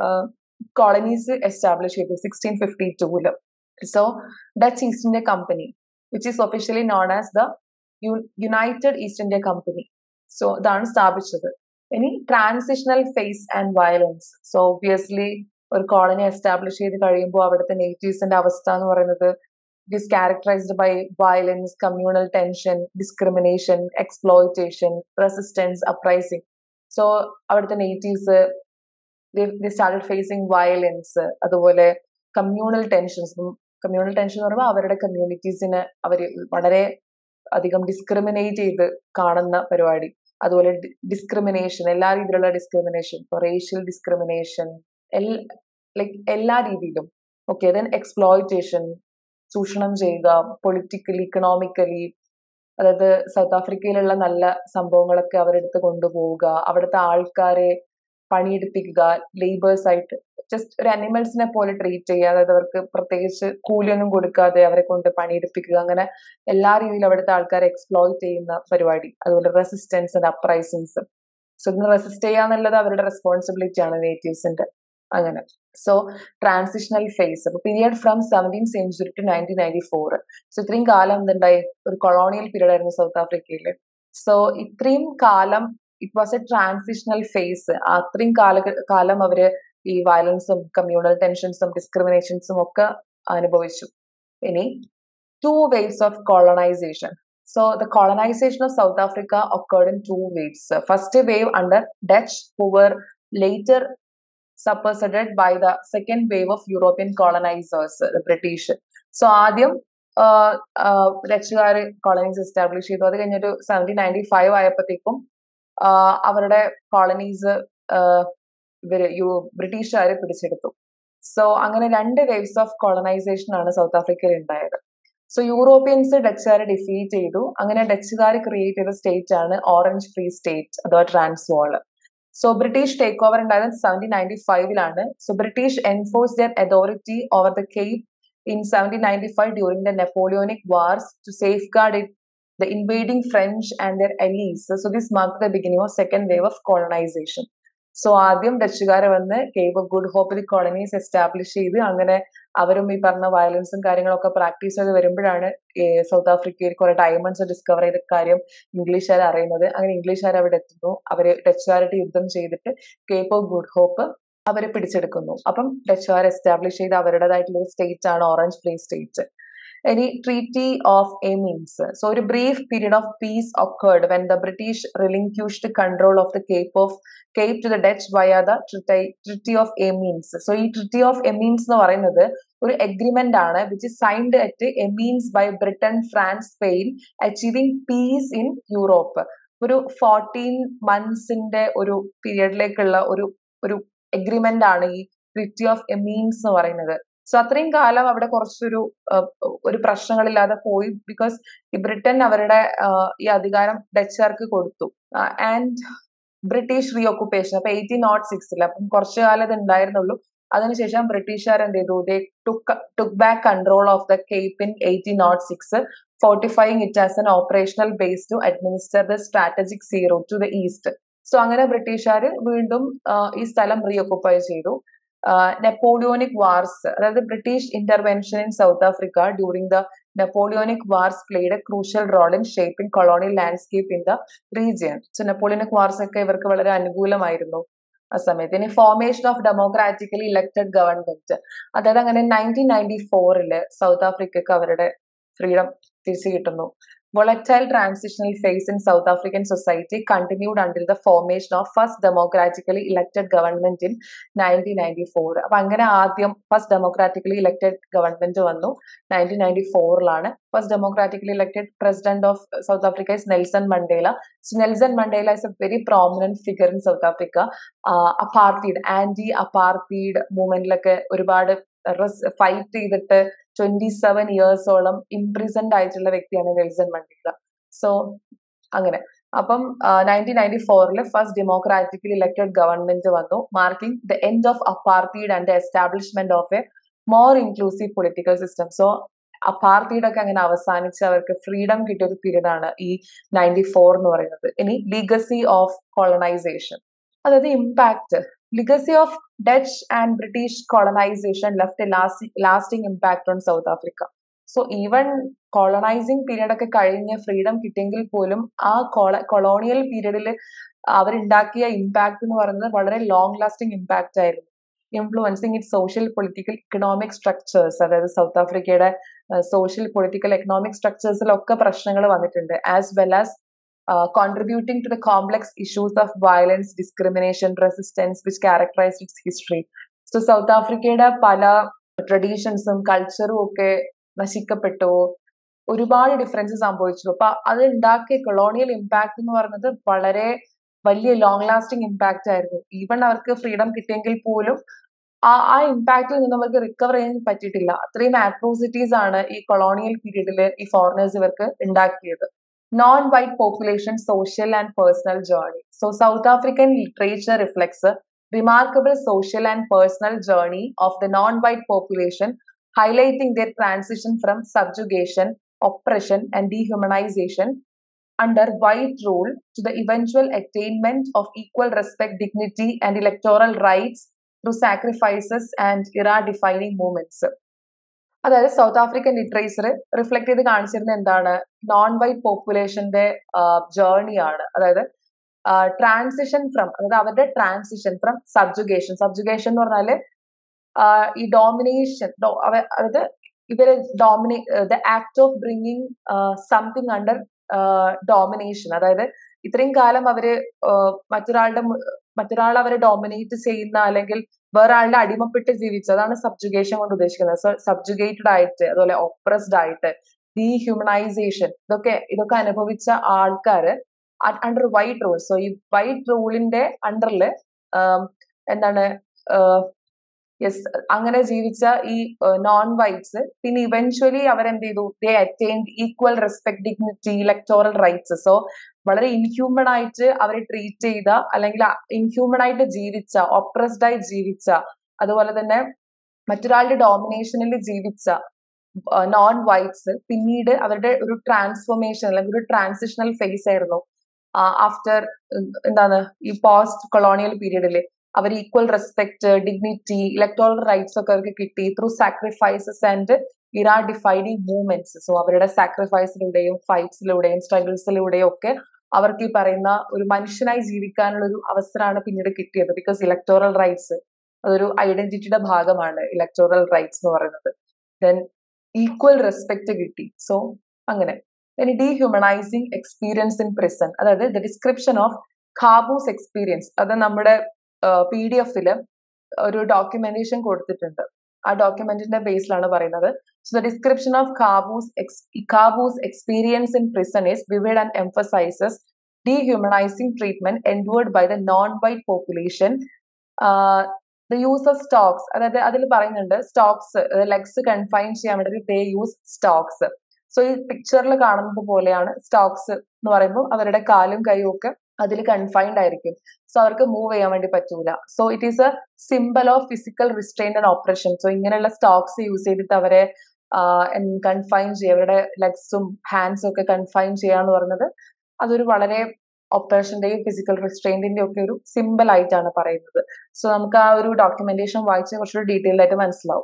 colonies establish ചെയ്തു sixteen fifty ടൂല് so Dutch East India Company which is officially known as the United East India Company so ഇതാണ് സ്ഥാപിച്ചത് ഇനി transitional phase and violence so obviously ഒരു കോളനി എസ്റ്റാബ്ലിഷ് ചെയ്ത് കഴിയുമ്പോൾ അവിടുത്തെ നേറ്റീവ്സിന്റെ അവസ്ഥ എന്ന് പറയുന്നത് it is characterized by violence communal tension discrimination exploitation resistance uprising so അവിടുത്തെ നേറ്റീവ്സ് സ്റ്റാർട്ടഡ് ഫേസിങ് വയലൻസ് അതുപോലെ കമ്മ്യൂണൽ ടെൻഷൻസ് കമ്മ്യൂണൽ ടെൻഷൻ എന്ന് പറയുമ്പോൾ അവരുടെ കമ്മ്യൂണിറ്റീസിന് അവർ വളരെ അധികം ഡിസ്ക്രിമിനേറ്റ് ചെയ്ത് കാണുന്ന പരിപാടി അതുപോലെ ഡിസ്ക്രിമിനേഷൻ എല്ലാ രീതിയിലുള്ള ഡിസ്ക്രിമിനേഷൻ ഇപ്പോൾ റേഷ്യൽ ഡിസ്ക്രിമിനേഷൻ എൽ ലൈക്ക് എല്ലാ രീതിയിലും ഓക്കെ ദെൻ എക്സ്പ്ലോയിറ്റേഷൻ ചൂഷണം ചെയ്യുക പൊളിറ്റിക്കലി ഇക്കണോമിക്കലി അതായത് സൗത്ത് ആഫ്രിക്കയിലുള്ള നല്ല സംഭവങ്ങളൊക്കെ അവരെടുത്ത് കൊണ്ടുപോവുക അവിടുത്തെ ആൾക്കാരെ പണിയെടുപ്പിക്കുക ലേബേഴ്സ് ആയിട്ട് ജസ്റ്റ് ഒരു അനിമൽസിനെ പോലെ ട്രീറ്റ് ചെയ്യുക അതായത് അവർക്ക് പ്രത്യേകിച്ച് കൂലിയൊന്നും കൊടുക്കാതെ അവരെ കൊണ്ട് പണിയെടുപ്പിക്കുക അങ്ങനെ എല്ലാ രീതിയിലും അവിടുത്തെ ആൾക്കാരെ എക്സ്പ്ലോയിറ്റ് ചെയ്യുന്ന പരിപാടി അതുപോലെ റെസിസ്റ്റൻസ് ആൻഡ് അപ്രൈസിങ്സ് സോ ഇതിന് റെസിസ്റ്റ് ചെയ്യുക എന്നുള്ളത് അവരുടെ റെസ്പോൺസിബിലിറ്റി ആണ് നേറ്റീവ്സിന്റെ അങ്ങനെ സോ ട്രാൻസിഷണൽ ഫേസ് അപ്പൊ period from seventeen century to nineteen ninety four so ഇത്രയും കാലം എന്തുണ്ടായി ഒരു കൊളോണിയൽ പീരീഡ് ആയിരുന്നു സൗത്ത് ആഫ്രിക്കയിൽ സോ ഇത്രയും കാലം it was a transitional phase അത്രയും കാല കാലം അവര് ഈ വയലൻസും കമ്മ്യൂണൽ ടെൻഷൻസും ഡിസ്ക്രിമിനേഷൻസും ഒക്കെ അനുഭവിച്ചു ഇനി two waves of colonization so the colonization of South Africa occurred in two waves. First wave under Dutch, who were later superseded by the second wave of European colonizers, the British. So ആദ്യം ഡച്ചുകാർ colonies establish ചെയ്തു അത് കഴിഞ്ഞൊരു seventeen ninety five ആയപ്പോഴത്തേക്കും അവരുടെ colonies ഇവര് U ബ്രിട്ടീഷുകാർ പിടിച്ചെടുത്തു സോ അങ്ങനെ രണ്ട് വേവ്സ് ഓഫ് കോളനൈസേഷൻ ആണ് സൗത്ത് ആഫ്രിക്കയിൽ ഉണ്ടായത് സോ യൂറോപ്യൻസ് ഡച്ചുകാരെ ഡിഫീറ്റ് ചെയ്തു അങ്ങനെ ഡച്ചുകാർ ക്രിയേറ്റ് ചെയ്ത സ്റ്റേറ്റ് ആണ് ഓറഞ്ച് ഫ്രീ സ്റ്റേറ്റ് അഥവാ Transvaal so British take over ഉണ്ടായത് സെവൻറ്റീൻ നയൻറ്റി ഫൈവിലാണ് so British enforce their authority over the Cape in 1795 during the Napoleonic Wars to safeguard it, the invading French and their allies. So this marked the beginning of second wave of colonization. So ആദ്യം ഡച്ചുകാർ വന്ന് Cape of Good ഹോപ്പിൽ colonies establish ചെയ്ത് അങ്ങനെ അവരും ഈ പറഞ്ഞ വയലൻസും കാര്യങ്ങളൊക്കെ പ്രാക്ടീസ് ചെയ്ത് വരുമ്പോഴാണ് സൗത്ത് ആഫ്രിക്കയിൽ കുറെ ഡയമണ്ട്സ് ഡിസ്കവർ ചെയ്ത കാര്യം ഇംഗ്ലീഷുകാർ അറിയുന്നത് അങ്ങനെ ഇംഗ്ലീഷുകാർ അവിടെ എത്തുന്നു അവർ ഡച്ചുകാരായിട്ട് യുദ്ധം ചെയ്തിട്ട് കേപ്പ് ഓഫ് ഗുഡ് ഹോപ്പ് അവരെ പിടിച്ചെടുക്കുന്നു അപ്പം ഡച്ചുകാർ എസ്റ്റാബ്ലിഷ് ചെയ്ത അവരുടേതായിട്ടുള്ള ഒരു സ്റ്റേറ്റ് ആണ് ഓറഞ്ച് ഫ്രീ സ്റ്റേറ്റ് ഇനി ട്രീറ്റി ഓഫ് എമീൻസ് സോ ഒരു brief period of peace occurred when the British relinquished control of the Cape of Cape to the Dutch via the treaty of Amiens so ഈ treaty of Amiens എന്ന് പറയുന്നത് ഒരു agreement ആണ് which signed at Amiens by Britain France Spain achieving peace in Europe ഒരു fourteen മന്ത്സിന്റെ ഒരു പീരിയഡിലേക്കുള്ള ഒരു ഒരു എഗ്രിമെന്റ് ആണ് ഈ ട്രിറ്റി ഓഫ് എമീൻസ് എന്ന് പറയുന്നത് സോ അത്രയും കാലം അവിടെ കുറച്ചൊരു ഒരു പ്രശ്നങ്ങളില്ലാതെ പോയി ബിക്കോസ് ഈ ബ്രിട്ടൻ അവരുടെ ഈ അധികാരം ഡച്ചുകാർക്ക് കൊടുത്തു ആൻഡ് ബ്രിട്ടീഷ് റീ ഓക്കുപ്പേഷൻ അപ്പൊ എയ്റ്റീൻ നോട്ട് സിക്സിൽ അപ്പം കുറച്ചു കാലം ഇത് ഉണ്ടായിരുന്നുള്ളൂ അതിനുശേഷം ബ്രിട്ടീഷുകാർ എന്ത് ചെയ്തു they took took back control of the Cape in eighteen nought six fortifying it as an operational base to administer the strategic sea route to the East so അങ്ങനെ ബ്രിട്ടീഷുകാർ വീണ്ടും ഈ സ്ഥലം റീ ഓക്കുപ്പൈ ചെയ്തു നെപ്പോളിയോണിക് വാർസ് അതായത് British intervention in South Africa during the Napoleonic wars played a crucial role in shaping colonial landscape in the region. So Napoleonic wars ഒക്കെ ഇവർക്ക് വളരെ അനുകൂലമായിരുന്നു ആ സമയത്ത് ഇനി formation of democratically elected government അതായത് അങ്ങനെ നയൻറ്റീൻ നയൻറ്റി ഫോറില് സൗത്ത് ആഫ്രിക്കക്ക് അവരുടെ ഫ്രീഡം തിരിച്ചു കിട്ടുന്നു volatile transitional phase in South African society continued until the formation of first democratically elected government in nineteen ninety four അപ്പൊ അങ്ങനെ ആദ്യം ഫസ്റ്റ് ഡെമോക്രാറ്റിക്കലി ഇലക്ടഡ് ഗവൺമെന്റ് വന്നു നയൻറ്റീൻ നയൻറ്റി ഫോറിലാണ് first democratically elected president of South Africa is Nelson Mandela Nelson Mandela is a very prominent figure in South Africa apartheid anti apartheid മൂവ്മെന്റിലൊക്കെ ഒരുപാട് fight ചെയ്തിട്ട് twenty seven ഇയേഴ്സോളം imprisoned ആയിട്ടുള്ള വ്യക്തിയാണ് Nelson Mandela so അങ്ങനെ അപ്പം nineteen ninety ഫോറിൽ first democratically elected government വന്നു marking the end of apartheid and the establishment of a more inclusive political system so apartheid ഒക്കെ അങ്ങനെ അവസാനിച്ച് അവർക്ക് ഫ്രീഡം കിട്ടിയ ഒരു പീരീഡ് ആണ് ഈ നയൻറ്റി ഫോർ എന്ന് പറയുന്നത് ഇനി ലീഗസി ഓഫ് കോളനൈസേഷൻ അതായത് impact legacy of Dutch and British colonisation left a lasting impact on South Africa so even colonising period ഒക്കെ കഴിഞ്ഞ് ഫ്രീഡം കിട്ടിയെങ്കിൽ പോലും ആ കൊളോണിയൽ പീരീഡിൽ അവരുണ്ടാക്കിയ ഇമ്പാക്ട് എന്ന് പറയുന്നത് വളരെ ലോങ് ലാസ്റ്റിംഗ് ഇമ്പാക്റ്റ് ആയിരുന്നു influencing it social political economic structures അതായത് സൗത്ത് ആഫ്രിക്കയുടെ സോഷ്യൽ പൊളിറ്റിക്കൽ എക്കണോമിക് സ്ട്രക്ചേഴ്സിലൊക്കെ പ്രശ്നങ്ങൾ വന്നിട്ടുണ്ട് as well as contributing to the complex issues of violence discrimination resistance which characterise its history so South ആഫ്രിക്കയുടെ പല ട്രഡീഷൻസും കൾച്ചറും ഒക്കെ നശിക്കപ്പെട്ടു ഒരുപാട് ഡിഫറൻസ് സംഭവിച്ചു അപ്പൊ അത് ഉണ്ടാക്കിയ കൊളോണിയൽ ഇമ്പാക്ട് എന്ന് പറയുന്നത് വളരെ വലിയ ലോങ് ലാസ്റ്റിംഗ് ഇമ്പാക്റ്റ് ആയിരുന്നു ഈവൻ അവർക്ക് ഫ്രീഡം കിട്ടിയെങ്കിൽ പോലും ആ ആ ഇമ്പാക്റ്റിൽ നിന്ന് അവർക്ക് റിക്കവർ ചെയ്യാൻ പറ്റിയിട്ടില്ല അത്രയും ആട്രോസിറ്റീസ് ആണ് ഈ കൊളോണിയൽ പീരീഡിൽ ഈ ഫോറിനേഴ്സ് ഇവർക്ക് ഉണ്ടാക്കിയത് non white population social and personal journey so South African literature reflects remarkable social and personal journey of the non white population highlighting their transition from subjugation, oppression, and dehumanization under white rule to the eventual attainment of equal respect, dignity, and electoral rights through sacrifices and era-defining moments. അതായത് South African literature reflect ചെയ്ത് കാണിച്ചിരുന്നത് എന്താണ് non white പോപ്പുലേഷന്റെ ജേർണിയാണ് അതായത് transition from അതായത് അവരുടെ transition from subjugation subjugation എന്ന് പറഞ്ഞാല് ഈ ഡോമിനേഷൻ അതായത് ഇവര് dominate the act of bringing something under domination അതായത് ഇത്രയും കാലം അവര് മറ്റൊരാളുടെ മറ്റൊരാൾ അവരെ ഡോമിനേറ്റ് ചെയ്യുന്ന അല്ലെങ്കിൽ വേറൊരാളുടെ അടിമപ്പെട്ട് ജീവിച്ചു അതാണ് സബ്ജുഗേഷൻ കൊണ്ട് ഉദ്ദേശിക്കുന്നത് സോ സബ്ജുഗേറ്റഡ് ആയിട്ട് അതുപോലെ ഓപ്രസ്ഡ് ആയിട്ട് ഡീഹ്യൂമനൈസേഷൻ ഇതൊക്കെ ഇതൊക്കെ അനുഭവിച്ച ആൾക്കാര് അണ്ടർ വൈറ്റ് റൂൾ സോ ഈ വൈറ്റ് റൂളിന്റെ അണ്ടറിൽ എന്താണ് യെസ് അങ്ങനെ ജീവിച്ച ഈ നോൺ വൈറ്റ്സ് പിന്നെ ഇവൻച്വലി അവരെന്ത് ചെയ്തു they attained equal respect dignity electoral rights so വളരെ ഇൻഹ്യൂമൺ ആയിട്ട് അവരെ ട്രീറ്റ് ചെയ്ത അല്ലെങ്കിൽ ഇൻഹ്യൂമൺ ആയിട്ട് ജീവിച്ച ഓപ്രസ്ഡ് ആയി ജീവിച്ച അതുപോലെ തന്നെ മറ്റൊരാളുടെ ഡോമിനേഷനിൽ ജീവിച്ച നോൺ വൈറ്റ്സ് പിന്നീട് അവരുടെ ഒരു ട്രാൻസ്ഫോർമേഷൻ അല്ലെങ്കിൽ ഒരു ട്രാൻസിഷണൽ ഫേസ് ആയിരുന്നു ആഫ്റ്റർ എന്താണ് ഈ പോസ്റ്റ് കൊളോണിയൽ പീരീഡിൽ അവർ equal respect dignity electoral rights ഒക്കെ അവർക്ക് കിട്ടി through sacrifices and era defining movements so അവരുടെ സാക്രിഫൈസിലൂടെയും ഫൈറ്റ്സിലൂടെയും സ്ട്രഗിൾസിലൂടെയും ഒക്കെ അവർക്ക് ഈ പറയുന്ന ഒരു മനുഷ്യനായി ജീവിക്കാനുള്ള ഒരു അവസരമാണ് പിന്നീട് കിട്ടിയത് ബിക്കോസ് ഇലക്ടോറൽ റൈറ്റ്സ് അതൊരു ഐഡന്റിറ്റിയുടെ ഭാഗമാണ് ഇലക്ടോറൽ റൈറ്റ്സ് എന്ന് പറയുന്നത് ദെൻ ഈക്വൽ റെസ്പെക്ട് കിട്ടി സോ അങ്ങനെ ഇനി ഡീഹ്യൂമനൈസിങ് എക്സ്പീരിയൻസ് ഇൻ പ്രിസൺ അതായത് the description of Khaboos experience അത് നമ്മുടെ പി ഡി എഫില് ഒരു ഡോക്യുമെന്റേഷൻ കൊടുത്തിട്ടുണ്ട് ആ ഡോക്യുമെന്റിന്റെ ബേസിലാണ് പറയുന്നത് so the description of Khaboos Khaboos experience in prison is vivid and emphasises dehumanising treatment endured by the non white population the use of stocks അതായത് അതിൽ പറയുന്നുണ്ട് സ്റ്റോക്സ് ലെഗ്സ് കൺഫൈൻ ചെയ്യാൻ വേണ്ടി ദേ യൂസ് സ്റ്റോക്സ് സോ ഈ പിക്ചറിൽ കാണുന്നത് പോലെയാണ് Stokes എന്ന് പറയുമ്പോൾ അവരുടെ കാലും കൈയും ഒക്കെ അതിൽ കൺഫൈൻഡ് ആയിരിക്കും സോ അവർക്ക് മൂവ് ചെയ്യാൻ വേണ്ടി പറ്റൂല so it is a symbol of physical restraint and operation so ഇങ്ങനെയുള്ള സ്റ്റോക്സ് യൂസ് ചെയ്തിട്ട് അവരെ കൺഫൈൻ ചെയ്യുക അവരുടെ ലെഗ്സും ഹാൻഡ്സും ഒക്കെ കൺഫൈൻ ചെയ്യാന്ന് പറയുന്നത് അതൊരു വളരെ ഓപ്പറേഷന്റെയും ഫിസിക്കൽ റിസ്ട്രെയിന്റിന്റെയും ഒക്കെ ഒരു സിമ്പിൾ ആയിട്ടാണ് പറയുന്നത് സോ നമുക്ക് ആ ഒരു ഡോക്യുമെന്റേഷൻ വായിച്ച് കുറച്ചുകൂടി ഡീറ്റെയിൽ ആയിട്ട് മനസ്സിലാവും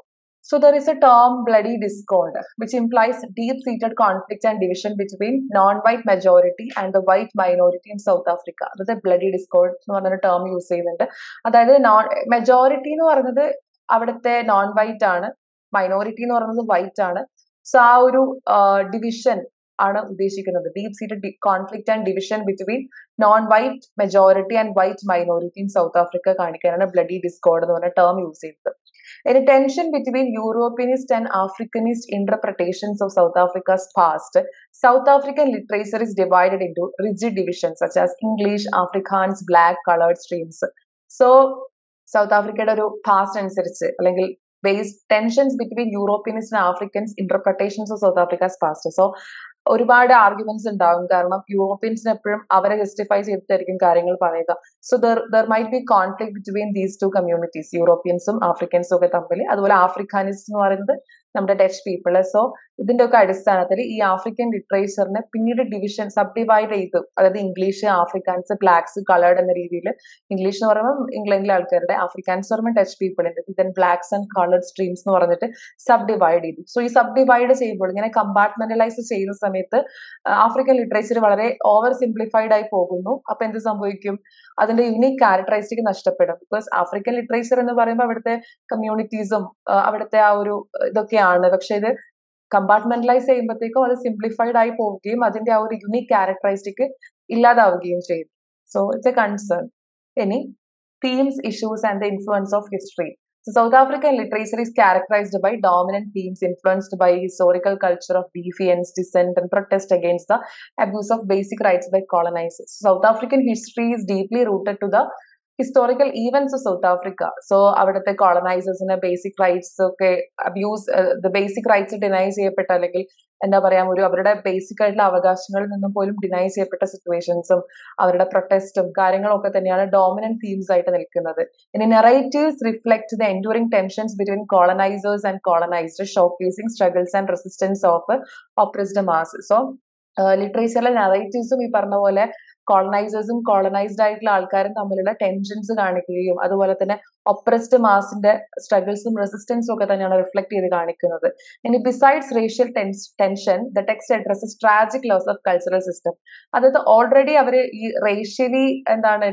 So there is a term bloody discord, which implies deep-seated conflict and division between non-white majority and the white minority in South Africa. അതായത് ബ്ലഡി ഡിസ്കോഡ് എന്ന് പറഞ്ഞൊരു ടേം യൂസ് ചെയ്യുന്നുണ്ട് അതായത് നോൺ മെജോറിറ്റി എന്ന് പറയുന്നത് അവിടുത്തെ നോൺ വൈറ്റ് ആണ് minority എന്ന് പറയുന്നത് വൈറ്റ് ആണ് സോ ആ ഒരു ഡിവിഷൻ ആണ് ഉദ്ദേശിക്കുന്നത് deep seated conflict and division between non white majority and white minority in South Africa കാണിക്കാനാണ് ബ്ലഡി ഡിസ്കോഡ് എന്ന് പറഞ്ഞ ടേം യൂസ് ചെയ്തത് A tension between Europeanist and Africanist interpretations of South Africa's past, South African literature is divided into rigid divisions such as English, Afrikaans, Black, colored streams. So, South ആഫ്രിക്കയുടെ ഒരു past അനുസരിച്ച് അല്ലെങ്കിൽ based tensions between Europeans and Africans interpretations of South Africa's past so ഒരുപാട് arguments ഉണ്ടാവും കാരണം യൂറോപ്യൻസിന് എപ്പോഴും അവരെ ജസ്റ്റിഫൈ ചെയ്തിട്ടായിരിക്കും കാര്യങ്ങൾ പറയുക so there there might be conflict between these two communities യൂറോപ്യൻസും ആഫ്രിക്കൻസും ഒക്കെ തമ്മിൽ അതുപോലെ ആഫ്രിക്കാനിസ്റ്റ് എന്ന് പറയുന്നത് നമ്മുടെ ഡച്ച് പീപ്പിൾ സോ ഇതിന്റെ ഒക്കെ അടിസ്ഥാനത്തിൽ ഈ ആഫ്രിക്കൻ ലിറ്ററേച്ചറിനെ പിന്നീട് ഡിവിഷൻ സബ് ഡിവൈഡ് ചെയ്തു അതായത് ഇംഗ്ലീഷ് ആഫ്രിക്കാൻസ് ബ്ലാക്സ് കളേർഡ് എന്ന രീതിയിൽ ഇംഗ്ലീഷ് എന്ന് പറയുമ്പോൾ ഇംഗ്ലണ്ടിലെ ആൾക്കാരുടെ ആഫ്രിക്കാൻസ് പറയുമ്പോൾ ഡച്ച് പീപ്പിളിന്റെ then blacks and coloured streams എന്ന് പറഞ്ഞിട്ട് സബ് ഡിവൈഡ് ചെയ്തു സോ ഈ സബ് ഡിവൈഡ് ചെയ്യുമ്പോൾ ഇങ്ങനെ കമ്പാർട്ട്മെന്റലൈസ് ചെയ്യുന്ന സമയത്ത് ആഫ്രിക്കൻ ലിറ്ററേച്ചർ വളരെ ഓവർ സിംപ്ലിഫൈഡ് ആയി പോകുന്നു അപ്പൊ എന്ത് സംഭവിക്കും അതിന്റെ യുണീക് ക്യാരക്ടറിസ്റ്റിക് നഷ്ടപ്പെടും ബിക്കോസ് ആഫ്രിക്കൻ ലിറ്ററേച്ചർ എന്ന് പറയുമ്പോൾ അവിടുത്തെ കമ്മ്യൂണിറ്റീസും അവിടുത്തെ ആ ഒരു ഇതൊക്കെയാണ് പക്ഷെ ഇത് കമ്പാർട്ട്മെന്റലൈസ് ചെയ്യുമ്പോഴത്തേക്കും അത് സിംപ്ലിഫൈഡ് ആയി പോവുകയും അതിന്റെ ആ ഒരു യുണീക് ക്യാരക്ടറിസ്റ്റിക് ഇല്ലാതാവുകയും ചെയ്യും സോ ഇറ്റ്സ് എ കൺസേൺ ഇനി themes issues and the influence of history So South African literature is characterized by dominant themes influenced by historical culture of defiance, dissent, and protest against the abuse of basic rights by colonizers. South African history is deeply rooted to the historical events of South Africa so അവിടുത്തെ കോളനൈസേഴ്സിന് basic rights ഒക്കെ abuse basic rights deny ചെയ്യപ്പെട്ട അല്ലെങ്കിൽ എന്താ പറയാ ഒരു അവരുടെ basic ആയിട്ടുള്ള അവകാശങ്ങളിൽ നിന്നും പോലും ഡിനൈ ചെയ്യപ്പെട്ട സിറ്റുവേഷൻസും അവരുടെ പ്രൊട്ടസ്റ്റും കാര്യങ്ങളൊക്കെ തന്നെയാണ് ഡോമിനന്റ് തീംസ് ആയിട്ട് നിൽക്കുന്നത് ഇനി narratives reflect the enduring tensions between colonisers and colonised showcasing struggles and resistance of oppressed mass so ലിറ്ററേച്ചറിലെ നെറേറ്റീവ്സും ഈ പറഞ്ഞ പോലെ കോളനൈസേഴ്സും കോളനൈസ്ഡ് ആയിട്ടുള്ള ആൾക്കാരും തമ്മിലുള്ള ടെൻഷൻസ് കാണിക്കുകയും അതുപോലെ തന്നെ ഒപ്രസ്ഡ് മാസിന്റെ സ്ട്രഗിൾസും റെസിസ്റ്റൻസും ഒക്കെ തന്നെയാണ് റിഫ്ലക്ട് ചെയ്ത് കാണിക്കുന്നത് ഇനി besides racial tension the text addresses tragic loss of cultural system അതായത് ഓൾറെഡി അവർ ഈ റേഷ്യലി എന്താണ്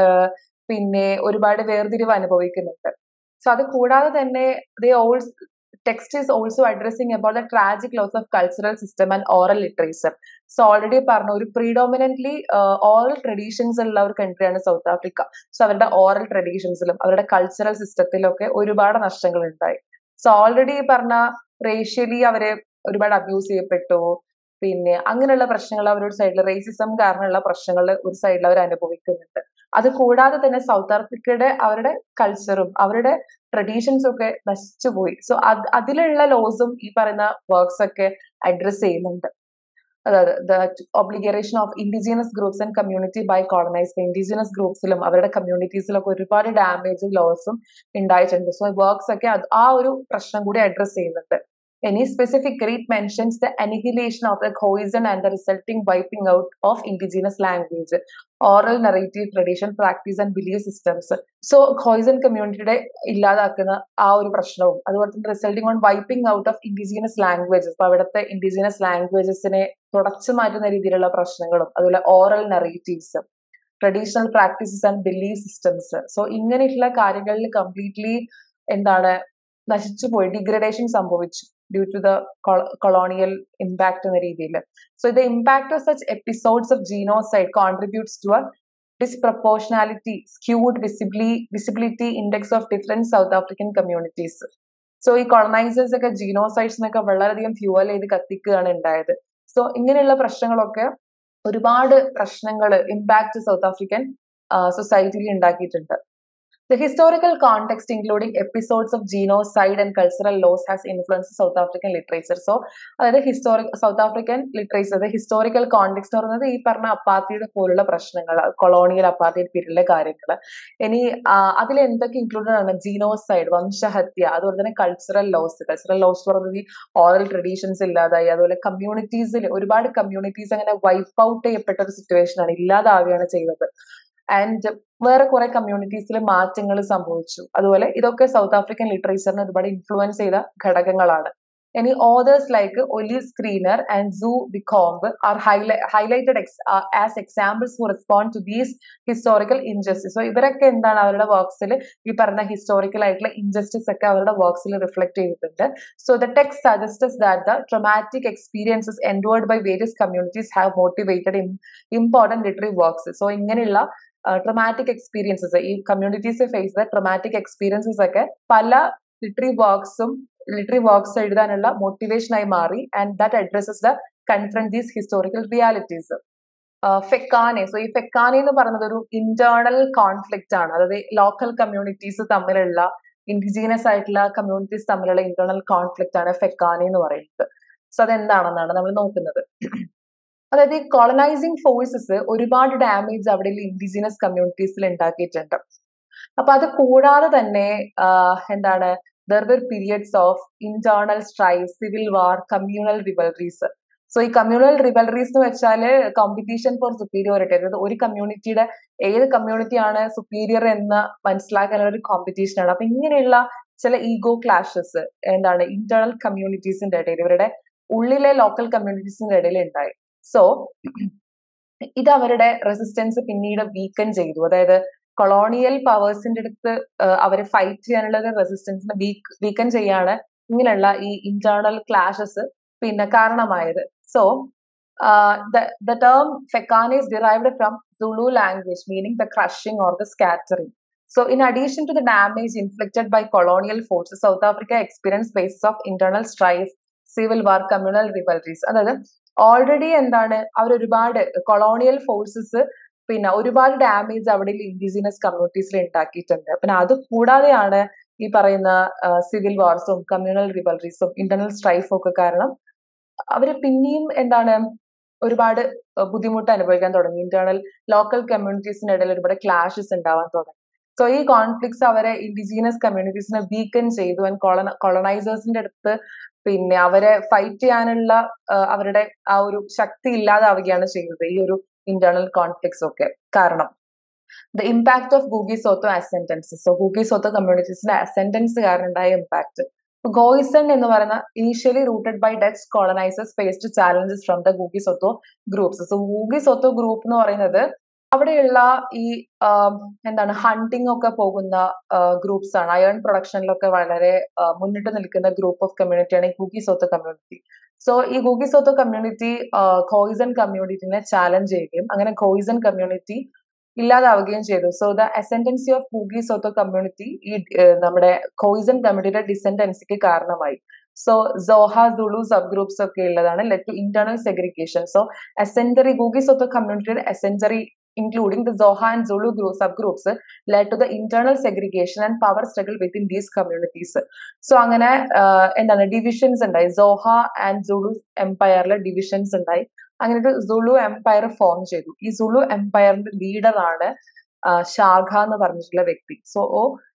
പിന്നെ ഒരുപാട് വേർതിരിവ് അനുഭവിക്കുന്നുണ്ട് സോ അത് കൂടാതെ തന്നെ they also text is also addressing about the tragic loss of cultural system and oral literature. So already പറഞ്ഞ ഒരു പ്രീഡോമിനന്റ്ലി ഓറൽ ട്രഡീഷൻസ് ഉള്ള ഒരു കൺട്രിയാണ് സൗത്ത് ആഫ്രിക്ക സോ അവരുടെ ഓറൽ ട്രഡീഷൻസിലും അവരുടെ കൾച്ചറൽ സിസ്റ്റത്തിലൊക്കെ ഒരുപാട് നഷ്ടങ്ങൾ ഉണ്ടായി സോ ഓൾറെഡി പറഞ്ഞ റേഷ്യലി അവരെ ഒരുപാട് അബ്യൂസ് ചെയ്യപ്പെട്ടു പിന്നെ അങ്ങനെയുള്ള പ്രശ്നങ്ങൾ അവരുടെ സൈഡിൽ റേസിസം കാരണമുള്ള പ്രശ്നങ്ങൾ ഒരു സൈഡിൽ അവർ അനുഭവിക്കുന്നുണ്ട് അത് കൂടാതെ തന്നെ സൗത്ത് ആഫ്രിക്കയുടെ അവരുടെ കൾച്ചറും അവരുടെ ട്രഡീഷൻസും ഒക്കെ നശിച്ചുപോയി സോ അത് അതിലുള്ള ലോസും ഈ പറയുന്ന വർക്ക്സ് ഒക്കെ അഡ്രസ് ചെയ്യുന്നുണ്ട് അതായത് the obliteration of indigenous groups and community by colonise indigenous ഗ്രൂപ്പ്സിലും അവരുടെ കമ്മ്യൂണിറ്റീസിലൊക്കെ ഒരുപാട് ഡാമേജും ലോസും ഉണ്ടായിട്ടുണ്ട് സോ വർക്ക്സ് ഒക്കെ ആ ഒരു പ്രശ്നം കൂടി അഡ്രസ് ചെയ്യുന്നുണ്ട് Any specifically it mentions the annihilation of the cohesion and the resulting wiping out of indigenous language, oral narrative tradition, practice and belief systems. സോ കോയിസൺ കമ്മ്യൂണിറ്റിയുടെ ഇല്ലാതാക്കുന്ന ആ ഒരു പ്രശ്നവും അതുപോലെ തന്നെ resulting on wiping out of indigenous languages അപ്പൊ അവിടുത്തെ ഇൻഡിജിനസ് ലാംഗ്വേജസിനെ തുടച്ചു മാറ്റുന്ന രീതിയിലുള്ള പ്രശ്നങ്ങളും അതുപോലെ oral narratives traditional practices and belief systems so ഇങ്ങനെയുള്ള കാര്യങ്ങളിൽ കംപ്ലീറ്റ്ലി എന്താണ് നശിച്ചുപോയി ഡിഗ്രഡേഷൻ സംഭവിച്ചു due to the colonial impact എന്ന രീതിയിൽ so the impact of such episodes of genocide contributes to a disproportionality skewed visibly visibility index of different south African communities so ഈ colonisers ഒക്കെ ജീനോസൈഡ്സിനൊക്കെ വളരെയധികം ഫ്യൂവൽ ചെയ്ത് കത്തിക്കുകയാണ് ഉണ്ടായത് സോ ഇങ്ങനെയുള്ള പ്രശ്നങ്ങളൊക്കെ ഒരുപാട് പ്രശ്നങ്ങൾ ഇമ്പാക്ട് സൗത്ത് ആഫ്രിക്കൻ സൊസൈറ്റിയിൽ ഉണ്ടാക്കിയിട്ടുണ്ട് The historical context, including episodes of genocide and cultural loss, has influenced South African literature. So, അതായത് ഹിസ്റ്റോറിക് സൗത്ത് ആഫ്രിക്കൻ ലിറ്ററേച്ചർ അതായത് ഹിസ്റ്റോറിക്കൽ കോണ്ടെക്സ്റ്റ് എന്ന് പറയുന്നത് ഈ പറഞ്ഞ അപ്പാർട്ടിയുടെ പോലുള്ള പ്രശ്നങ്ങൾ കൊളോണിയൽ അപ്പാർട്ടിയുടെ പീരീഡിലെ കാര്യങ്ങൾ ഇനി അതിൽ എന്തൊക്കെ ഇൻക്ലൂഡഡ് ആണ് ജീനോസൈഡ് വംശഹത്യ അതുപോലെ തന്നെ കൾച്ചറൽ ലോസ് കൾച്ചറൽ ലോസ് എന്ന് പറയുന്നത് ഈ ഓറൽ ട്രഡീഷൻസ് ഇല്ലാതായി അതുപോലെ കമ്മ്യൂണിറ്റീസിൽ ഒരുപാട് കമ്മ്യൂണിറ്റീസ് അങ്ങനെ വൈപ്പ് ഔട്ട് ചെയ്യപ്പെട്ട ഒരു സിറ്റുവേഷൻ ആണ് ഇല്ലാതാവുകയാണ് ചെയ്യുന്നത് ആൻഡ് വേറെ കുറെ കമ്മ്യൂണിറ്റീസിൽ മാറ്റങ്ങൾ സംഭവിച്ചു അതുപോലെ ഇതൊക്കെ സൗത്ത് ആഫ്രിക്കൻ ലിറ്ററേച്ചറിനെ ഒരുപാട് ഇൻഫ്ലുവൻസ് ചെയ്ത ഘടകങ്ങളാണ് ഇനി authors like Olive Schreiner and Zoe Wicomb are highlighted as examples to respond to these historical injustice സോ ഇവരൊക്കെ എന്താണ് അവരുടെ വർക്ക്സിൽ ഈ പറഞ്ഞ ഹിസ്റ്റോറിക്കൽ ആയിട്ടുള്ള ഇൻജസ്റ്റിസ് ഒക്കെ അവരുടെ വർക്ക്സിൽ റിഫ്ലക്ട് ചെയ്തിട്ടുണ്ട് so the text suggests that the traumatic experiences endured by various communities have motivated important literary works so ഇങ്ങനെയുള്ള ട്രൊമാറ്റിക് എക്സ്പീരിയൻസസ് ഈ കമ്മ്യൂണിറ്റീസ് ഫേസ് ചെയ്ത ട്രൊമാറ്റിക് എക്സ്പീരിയൻസസ് ഒക്കെ പല ലിറ്ററി വർക്ക്സും ലിറ്ററി വർക്ക്സ് എഴുതാനുള്ള മോട്ടിവേഷൻ ആയി മാറി and that addresses the confront these historical realities Fecane so ഈ ഫെക്കാനെ എന്ന് പറയുന്നത് ഒരു ഇന്റേണൽ കോൺഫ്ലിക്റ്റ് ആണ് അതായത് ലോക്കൽ കമ്മ്യൂണിറ്റീസ് തമ്മിലുള്ള ഇൻഡിജീനസ് ആയിട്ടുള്ള കമ്മ്യൂണിറ്റീസ് തമ്മിലുള്ള ഇന്റേണൽ കോൺഫ്ലിക്റ്റ് ആണ് ഫെക്കാനെ എന്ന് പറയുന്നത് സോ അതെന്താണെന്നാണ് നമ്മൾ നോക്കുന്നത് അതായത് ഈ കോളനൈസിങ് ഫോഴ്സസ് ഒരുപാട് ഡാമേജ് അവിടെയുള്ള ഇൻഡിജിനസ് കമ്മ്യൂണിറ്റീസിൽ ഉണ്ടാക്കിയിട്ടുണ്ട് അപ്പൊ അത് കൂടാതെ തന്നെ എന്താണ് there were periods of internal strife civil war communal rivalries so ഈ കമ്മ്യൂണൽ റിവൽറീസ് എന്ന് വെച്ചാൽ കോമ്പറ്റീഷൻ ഫോർ സുപ്പീരിയോറിറ്റി അതായത് ഒരു കമ്മ്യൂണിറ്റിയുടെ ഏത് കമ്മ്യൂണിറ്റിയാണ് സുപ്പീരിയർ എന്ന് മനസ്സിലാക്കാനുള്ള ഒരു കോമ്പറ്റീഷൻ ആണ് അപ്പൊ ഇങ്ങനെയുള്ള ചില ഈഗോ ക്ലാഷസ് എന്താണ് ഇന്റേണൽ കമ്മ്യൂണിറ്റീസിന്റെ ഇടയിൽ ഇവരുടെ ഉള്ളിലെ ലോക്കൽ കമ്മ്യൂണിറ്റീസിന്റെ ഇടയിൽ ഉണ്ടായി സോ ഇത് അവരുടെ റെസിസ്റ്റൻസ് പിന്നീട് വീക്കൻ ചെയ്തു അതായത് കൊളോണിയൽ പവേഴ്സിന്റെ അടുത്ത് അവരെ ഫൈറ്റ് ചെയ്യാനുള്ള റെസിസ്റ്റൻസിനെ വീക്ക് വീക്കൻ ചെയ്യാണ് ഇങ്ങനെയുള്ള ഈ ഇന്റേണൽ ക്ലാഷസ് പിന്നെ കാരണമായത് so the term Fecane is derived from Zulu language meaning the crushing or the scattering So, in addition to the damage inflicted by colonial forces, South Africa experienced phases of internal strife, civil war communal rivalries അതായത് already എന്താണ് അവർ ഒരുപാട് colonial forces പിന്നെ ഒരുപാട് damage അവിടെ indigenous കമ്മ്യൂണിറ്റീസിൽ ഉണ്ടാക്കിയിട്ടുണ്ട് പിന്നെ അത് കൂടാതെയാണ് ഈ പറയുന്ന സിവിൽ വാർസും കമ്മ്യൂണൽ റിവൽറീസും ഇന്റർണൽ സ്ട്രൈഫും ഒക്കെ കാരണം അവര് പിന്നെയും എന്താണ് ഒരുപാട് ബുദ്ധിമുട്ട് അനുഭവിക്കാൻ തുടങ്ങി ഇന്റേണൽ ലോക്കൽ കമ്മ്യൂണിറ്റീസിന്റെ ഇടയിൽ ഒരുപാട് ക്ലാഷസ് ഉണ്ടാവാൻ തുടങ്ങി സോ ഈ കോൺഫ്ലിക്ട്സ് അവരെ ഇൻഡിജീനസ് കമ്മ്യൂണിറ്റീസിനെ വീക്കൻ ചെയ്തു ആൻഡ് കോളന കോളനൈസേഴ്സിന്റെ അടുത്ത് പിന്നെ അവരെ ഫൈറ്റ് ചെയ്യാനുള്ള അവരുടെ ആ ഒരു ശക്തി ഇല്ലാതാവുകയാണ് ചെയ്യുന്നത് ഈ ഒരു ഇന്റേണൽ കോൺഫ്ലിക്ട്സ് ഒക്കെ കാരണം the impact of ഗൂഗി Sotho ascendance so Gugi Sotho കമ്മ്യൂണിറ്റീസിന്റെ അസെൻഡൻസ് കാരണം ഉണ്ടായ ഇമ്പാക്ട് ഗോയിസൺ എന്ന് പറയുന്ന initially rooted by Dutch colonisers faced challenges from the Gugi Sotho groups so Gugi Sotho group എന്ന് പറയുന്നത് അവിടെയുള്ള ഈ എന്താണ് ഹണ്ടിങ് ഒക്കെ പോകുന്ന ഗ്രൂപ്പ്സ് ആണ് അയൺ പ്രൊഡക്ഷനിലൊക്കെ വളരെ മുന്നിട്ട് നിൽക്കുന്ന ഗ്രൂപ്പ് ഓഫ് കമ്മ്യൂണിറ്റിയാണ് ഈ ഗൂഗി സോത്തോ കമ്മ്യൂണിറ്റി സോ ഈ ഗൂഗി സോത്തോ കമ്മ്യൂണിറ്റി ഖോയിസൺ കമ്മ്യൂണിറ്റിനെ ചാലഞ്ച് ചെയ്യുകയും അങ്ങനെ ഖോയിസൺ കമ്മ്യൂണിറ്റി ഇല്ലാതാവുകയും ചെയ്തു so the ascendancy of ഗൂഗി Sotho community ഈ നമ്മുടെ ഖോയിസൺ കമ്മ്യൂണിറ്റിയുടെ ഡിസെൻഡൻസിക്ക് കാരണമായി so Xhosa Zulu subgroups ഒക്കെ ഉള്ളതാണ് led to internal segregation so ascendancy ഗൂഗി സോത്തോ കമ്മ്യൂണിറ്റിയുടെ ascendancy including the Zoha and Zulu group, subgroups, led to the internal segregation and power struggle within these communities. So അങ്ങനെ എന്താണ് divisions ഉണ്ടായി Xhosa and Zulu എംപയറിലെ divisions ഉണ്ടായി അങ്ങനെ ഒരു സുളു Empire form ചെയ്തു ഈ സുളു എംപയറിന്റെ ലീഡർ ആണ് ഷാഖ എന്ന് പറഞ്ഞിട്ടുള്ള വ്യക്തി so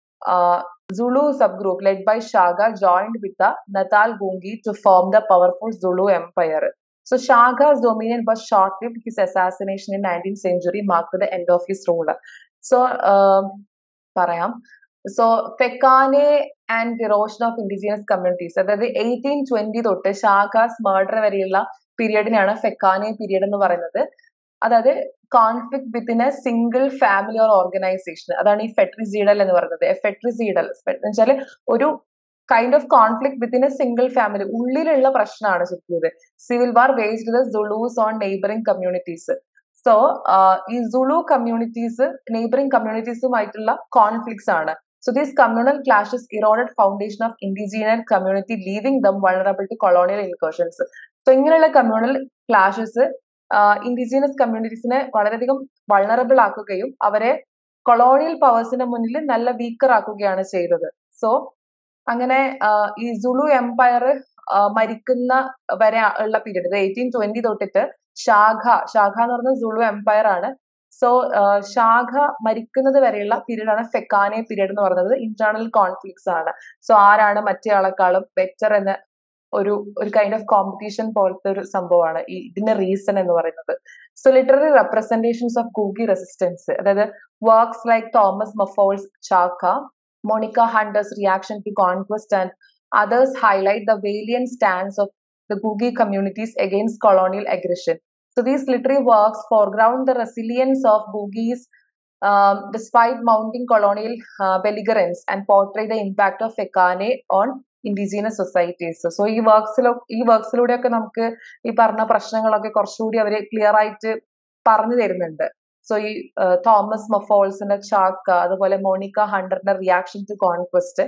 Zulu subgroup led by Shaga joined with the Natal Gungi to form the powerful Zulu Empire. So Shaga's dominion was short-lived. His assassination in 19th century marked the end of his rule. So, uh, പറയാം so Fecane and erosion of indigenous communities അതായത് eighteen twenty തൊട്ട് Shaka's murder വരെയുള്ള പീരിയഡിനാണ് ഫെക്കാനെ period എന്ന് പറയുന്നത് അതായത് conflict within a single family or organisation അതാണ് ഈ fratricidal എന്ന് പറയുന്നത് ഫെട്രിസീഡൽ എന്ന് വെച്ചാൽ ഒരു kind of conflict within a single family ഉള്ളിലുള്ള പ്രശ്നമാണ് ശരിക്കും ഇത് civil war waged the Zulus on neighbouring communities so ഈ സുളു കമ്മ്യൂണിറ്റീസ് നെയ്ബറിംഗ് കമ്മ്യൂണിറ്റീസുമായിട്ടുള്ള കോൺഫ്ലിക്ട്സ് ആണ് so these communal clashes eroded foundation of indigenous community leaving them vulnerable to colonial incursions so ഇങ്ങനെയുള്ള communal clashes indigenous കമ്മ്യൂണിറ്റീസിനെ വളരെയധികം vulnerable ആക്കുകയും അവരെ colonial പവേഴ്സിന്റെ മുന്നിൽ നല്ല വീക്കർ ആക്കുകയാണ് ചെയ്തത് സോ അങ്ങനെ ഈ സുളു എംപയർ മരിക്കുന്ന വരെ ഉള്ള പീരീഡ് എയ്റ്റീൻ ട്വന്റി തൊട്ടിട്ട് ശാഖ ശാഖ എന്ന് പറയുന്നത് സുളു എംപയർ ആണ് സോ ശാഖ മരിക്കുന്നത് വരെയുള്ള പീരീഡ് ആണ് ഫെക്കാനെ പീരീഡ് എന്ന് പറയുന്നത് ഇന്റേണൽ കോൺഫ്ലിക്ട്സ് ആണ് സോ ആരാണ് മറ്റേ ആളെക്കാളും ബെറ്റർ എന്ന് ഒരു ഒരു കൈൻഡ് ഓഫ് കോമ്പറ്റീഷൻ പോലത്തെ ഒരു സംഭവമാണ് ഈ ഇതിന്റെ റീസൺ എന്ന് പറയുന്നത് സോ ലിറ്റററി റെപ്രസെന്റേഷൻസ് ഓഫ് ഗൂഗി റെസിസ്റ്റൻസ് അതായത് works like Thomas Mofolo's Chaka Monica Hunter's reaction to conquest and others highlight the valiant stance of the Gugi communities against colonial aggression. So these literary works foreground the resilience of Gugis um, despite mounting colonial uh, belligerence and portray the impact of Fekane on indigenous societies so ഈ വർക്ക്സിലോ ഈ വർക്ക്സിലൂടെയൊക്കെ നമുക്ക് ഈ പറഞ്ഞ പ്രശ്നങ്ങളൊക്കെ കുറച്ചുകൂടി അവര് clear ആയിട്ട് പറഞ്ഞു തരുന്നുണ്ട് സോ ഈ തോമസ് മൊഫോൾസിന്റെ ചാക്ക അതുപോലെ മോണിക്ക ഹണ്ടറിന്റെ റിയാക്ഷൻ ടു കോൺക്വസ്റ്റ്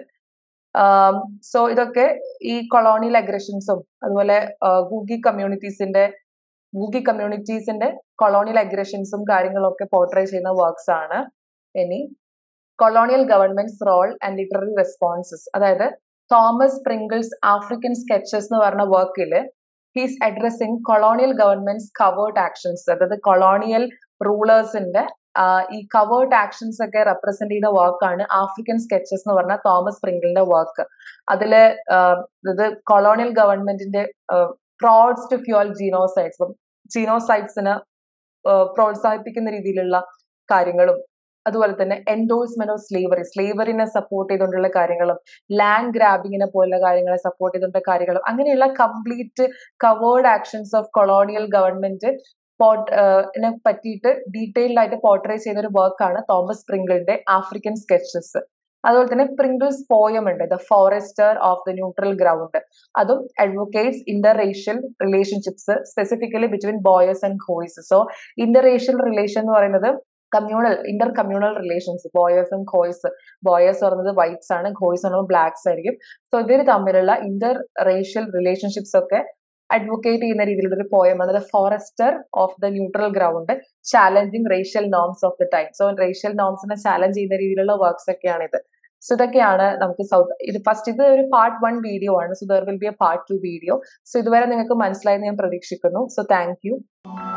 സോ ഇതൊക്കെ ഈ കൊളോണിയൽ അഗ്രഷൻസും അതുപോലെ ഗൂഗി കമ്മ്യൂണിറ്റീസിന്റെ ഗൂഗി കമ്മ്യൂണിറ്റീസിന്റെ കൊളോണിയൽ അഗ്രഷൻസും കാര്യങ്ങളൊക്കെ പോർട്രേ ചെയ്യുന്ന വർക്ക്സ് ആണ് ഇനി colonial governments role and literary responses അതായത് തോമസ് പ്രിങ്കിൾസ് ആഫ്രിക്കൻ സ്കെച്ചസ് എന്ന് പറഞ്ഞ വർക്കിൽ he's addressing colonial governments covert actions അതായത് കൊളോണിയൽ റൂളേഴ്സിന്റെ ഈ കവേർഡ് ആക്ഷൻസ് ഒക്കെ റെപ്രസെന്റ് ചെയ്ത വർക്കാണ് ആഫ്രിക്കൻ സ്കെച്ചസ് എന്ന് പറഞ്ഞ തോമസ് പ്രിങ്കിളിന്റെ വർക്ക് അതില് ഇത് കൊളോണിയൽ ഗവൺമെന്റിന്റെ ഫ്രോഡ്സ് ടു ഫ്യൂൽ ജീനോസൈഡ്സ് ജീനോസൈഡ്സിന് പ്രോത്സാഹിപ്പിക്കുന്ന രീതിയിലുള്ള കാര്യങ്ങളും അതുപോലെ തന്നെ എൻഡോഴ്സ്മെന്റ് ഓഫ് സ്ലേവറി സ്ലേവറിനെ സപ്പോർട്ട് ചെയ്തുകൊണ്ടുള്ള കാര്യങ്ങളും ലാൻഡ് ഗ്രാബിങ്ങിനെ പോലുള്ള കാര്യങ്ങളെ സപ്പോർട്ട് ചെയ്തുകൊണ്ടുള്ള കാര്യങ്ങളും അങ്ങനെയുള്ള complete covered actions of colonial government port പറ്റിയിട്ട് ഡീറ്റെയിൽഡ് ആയിട്ട് പോർട്രേ ചെയ്യുന്ന ഒരു വർക്കാണ് തോമസ് പ്രിങ്കിളിന്റെ ആഫ്രിക്കൻ സ്കെച്ചസ് അതുപോലെ തന്നെ പ്രിങ്കിൾസ് പോയം ഉണ്ട് the forester of the neutral ground അതും advocates interracial relationships specifically between Boers and Khois so interracial relation എന്ന് പറയുന്നത് communal intercommunal relations Boers and Khois Boers പറയുന്നത് whites ആണ് ഖോയ്സ് പറയുന്നത് blanks ആയിരിക്കും so ഇവർ തമ്മിലുള്ള ഇന്റർ റേഷ്യൽ റിലേഷൻഷിപ്സ് ഒക്കെ അഡ്വക്കേറ്റ് ചെയ്യുന്ന രീതിയിലുള്ള ഒരു പോയം അതായത് forester of the neutral ground challenging racial norms of the time so racial നോംസിനെ ചാലഞ്ച് ചെയ്യുന്ന രീതിയിലുള്ള വർക്ക്സ് ഒക്കെയാണ് ഇത് സോ ഇതൊക്കെയാണ് നമുക്ക് സൗത്ത് ഇത് ഫസ്റ്റ് ഇത് ഒരു പാർട്ട് വൺ വീഡിയോ ആണ് so there will be a part two video so ഇതുവരെ നിങ്ങൾക്ക് മനസ്സിലായെന്ന് ഞാൻ പ്രതീക്ഷിക്കുന്നു സോ താങ്ക് യു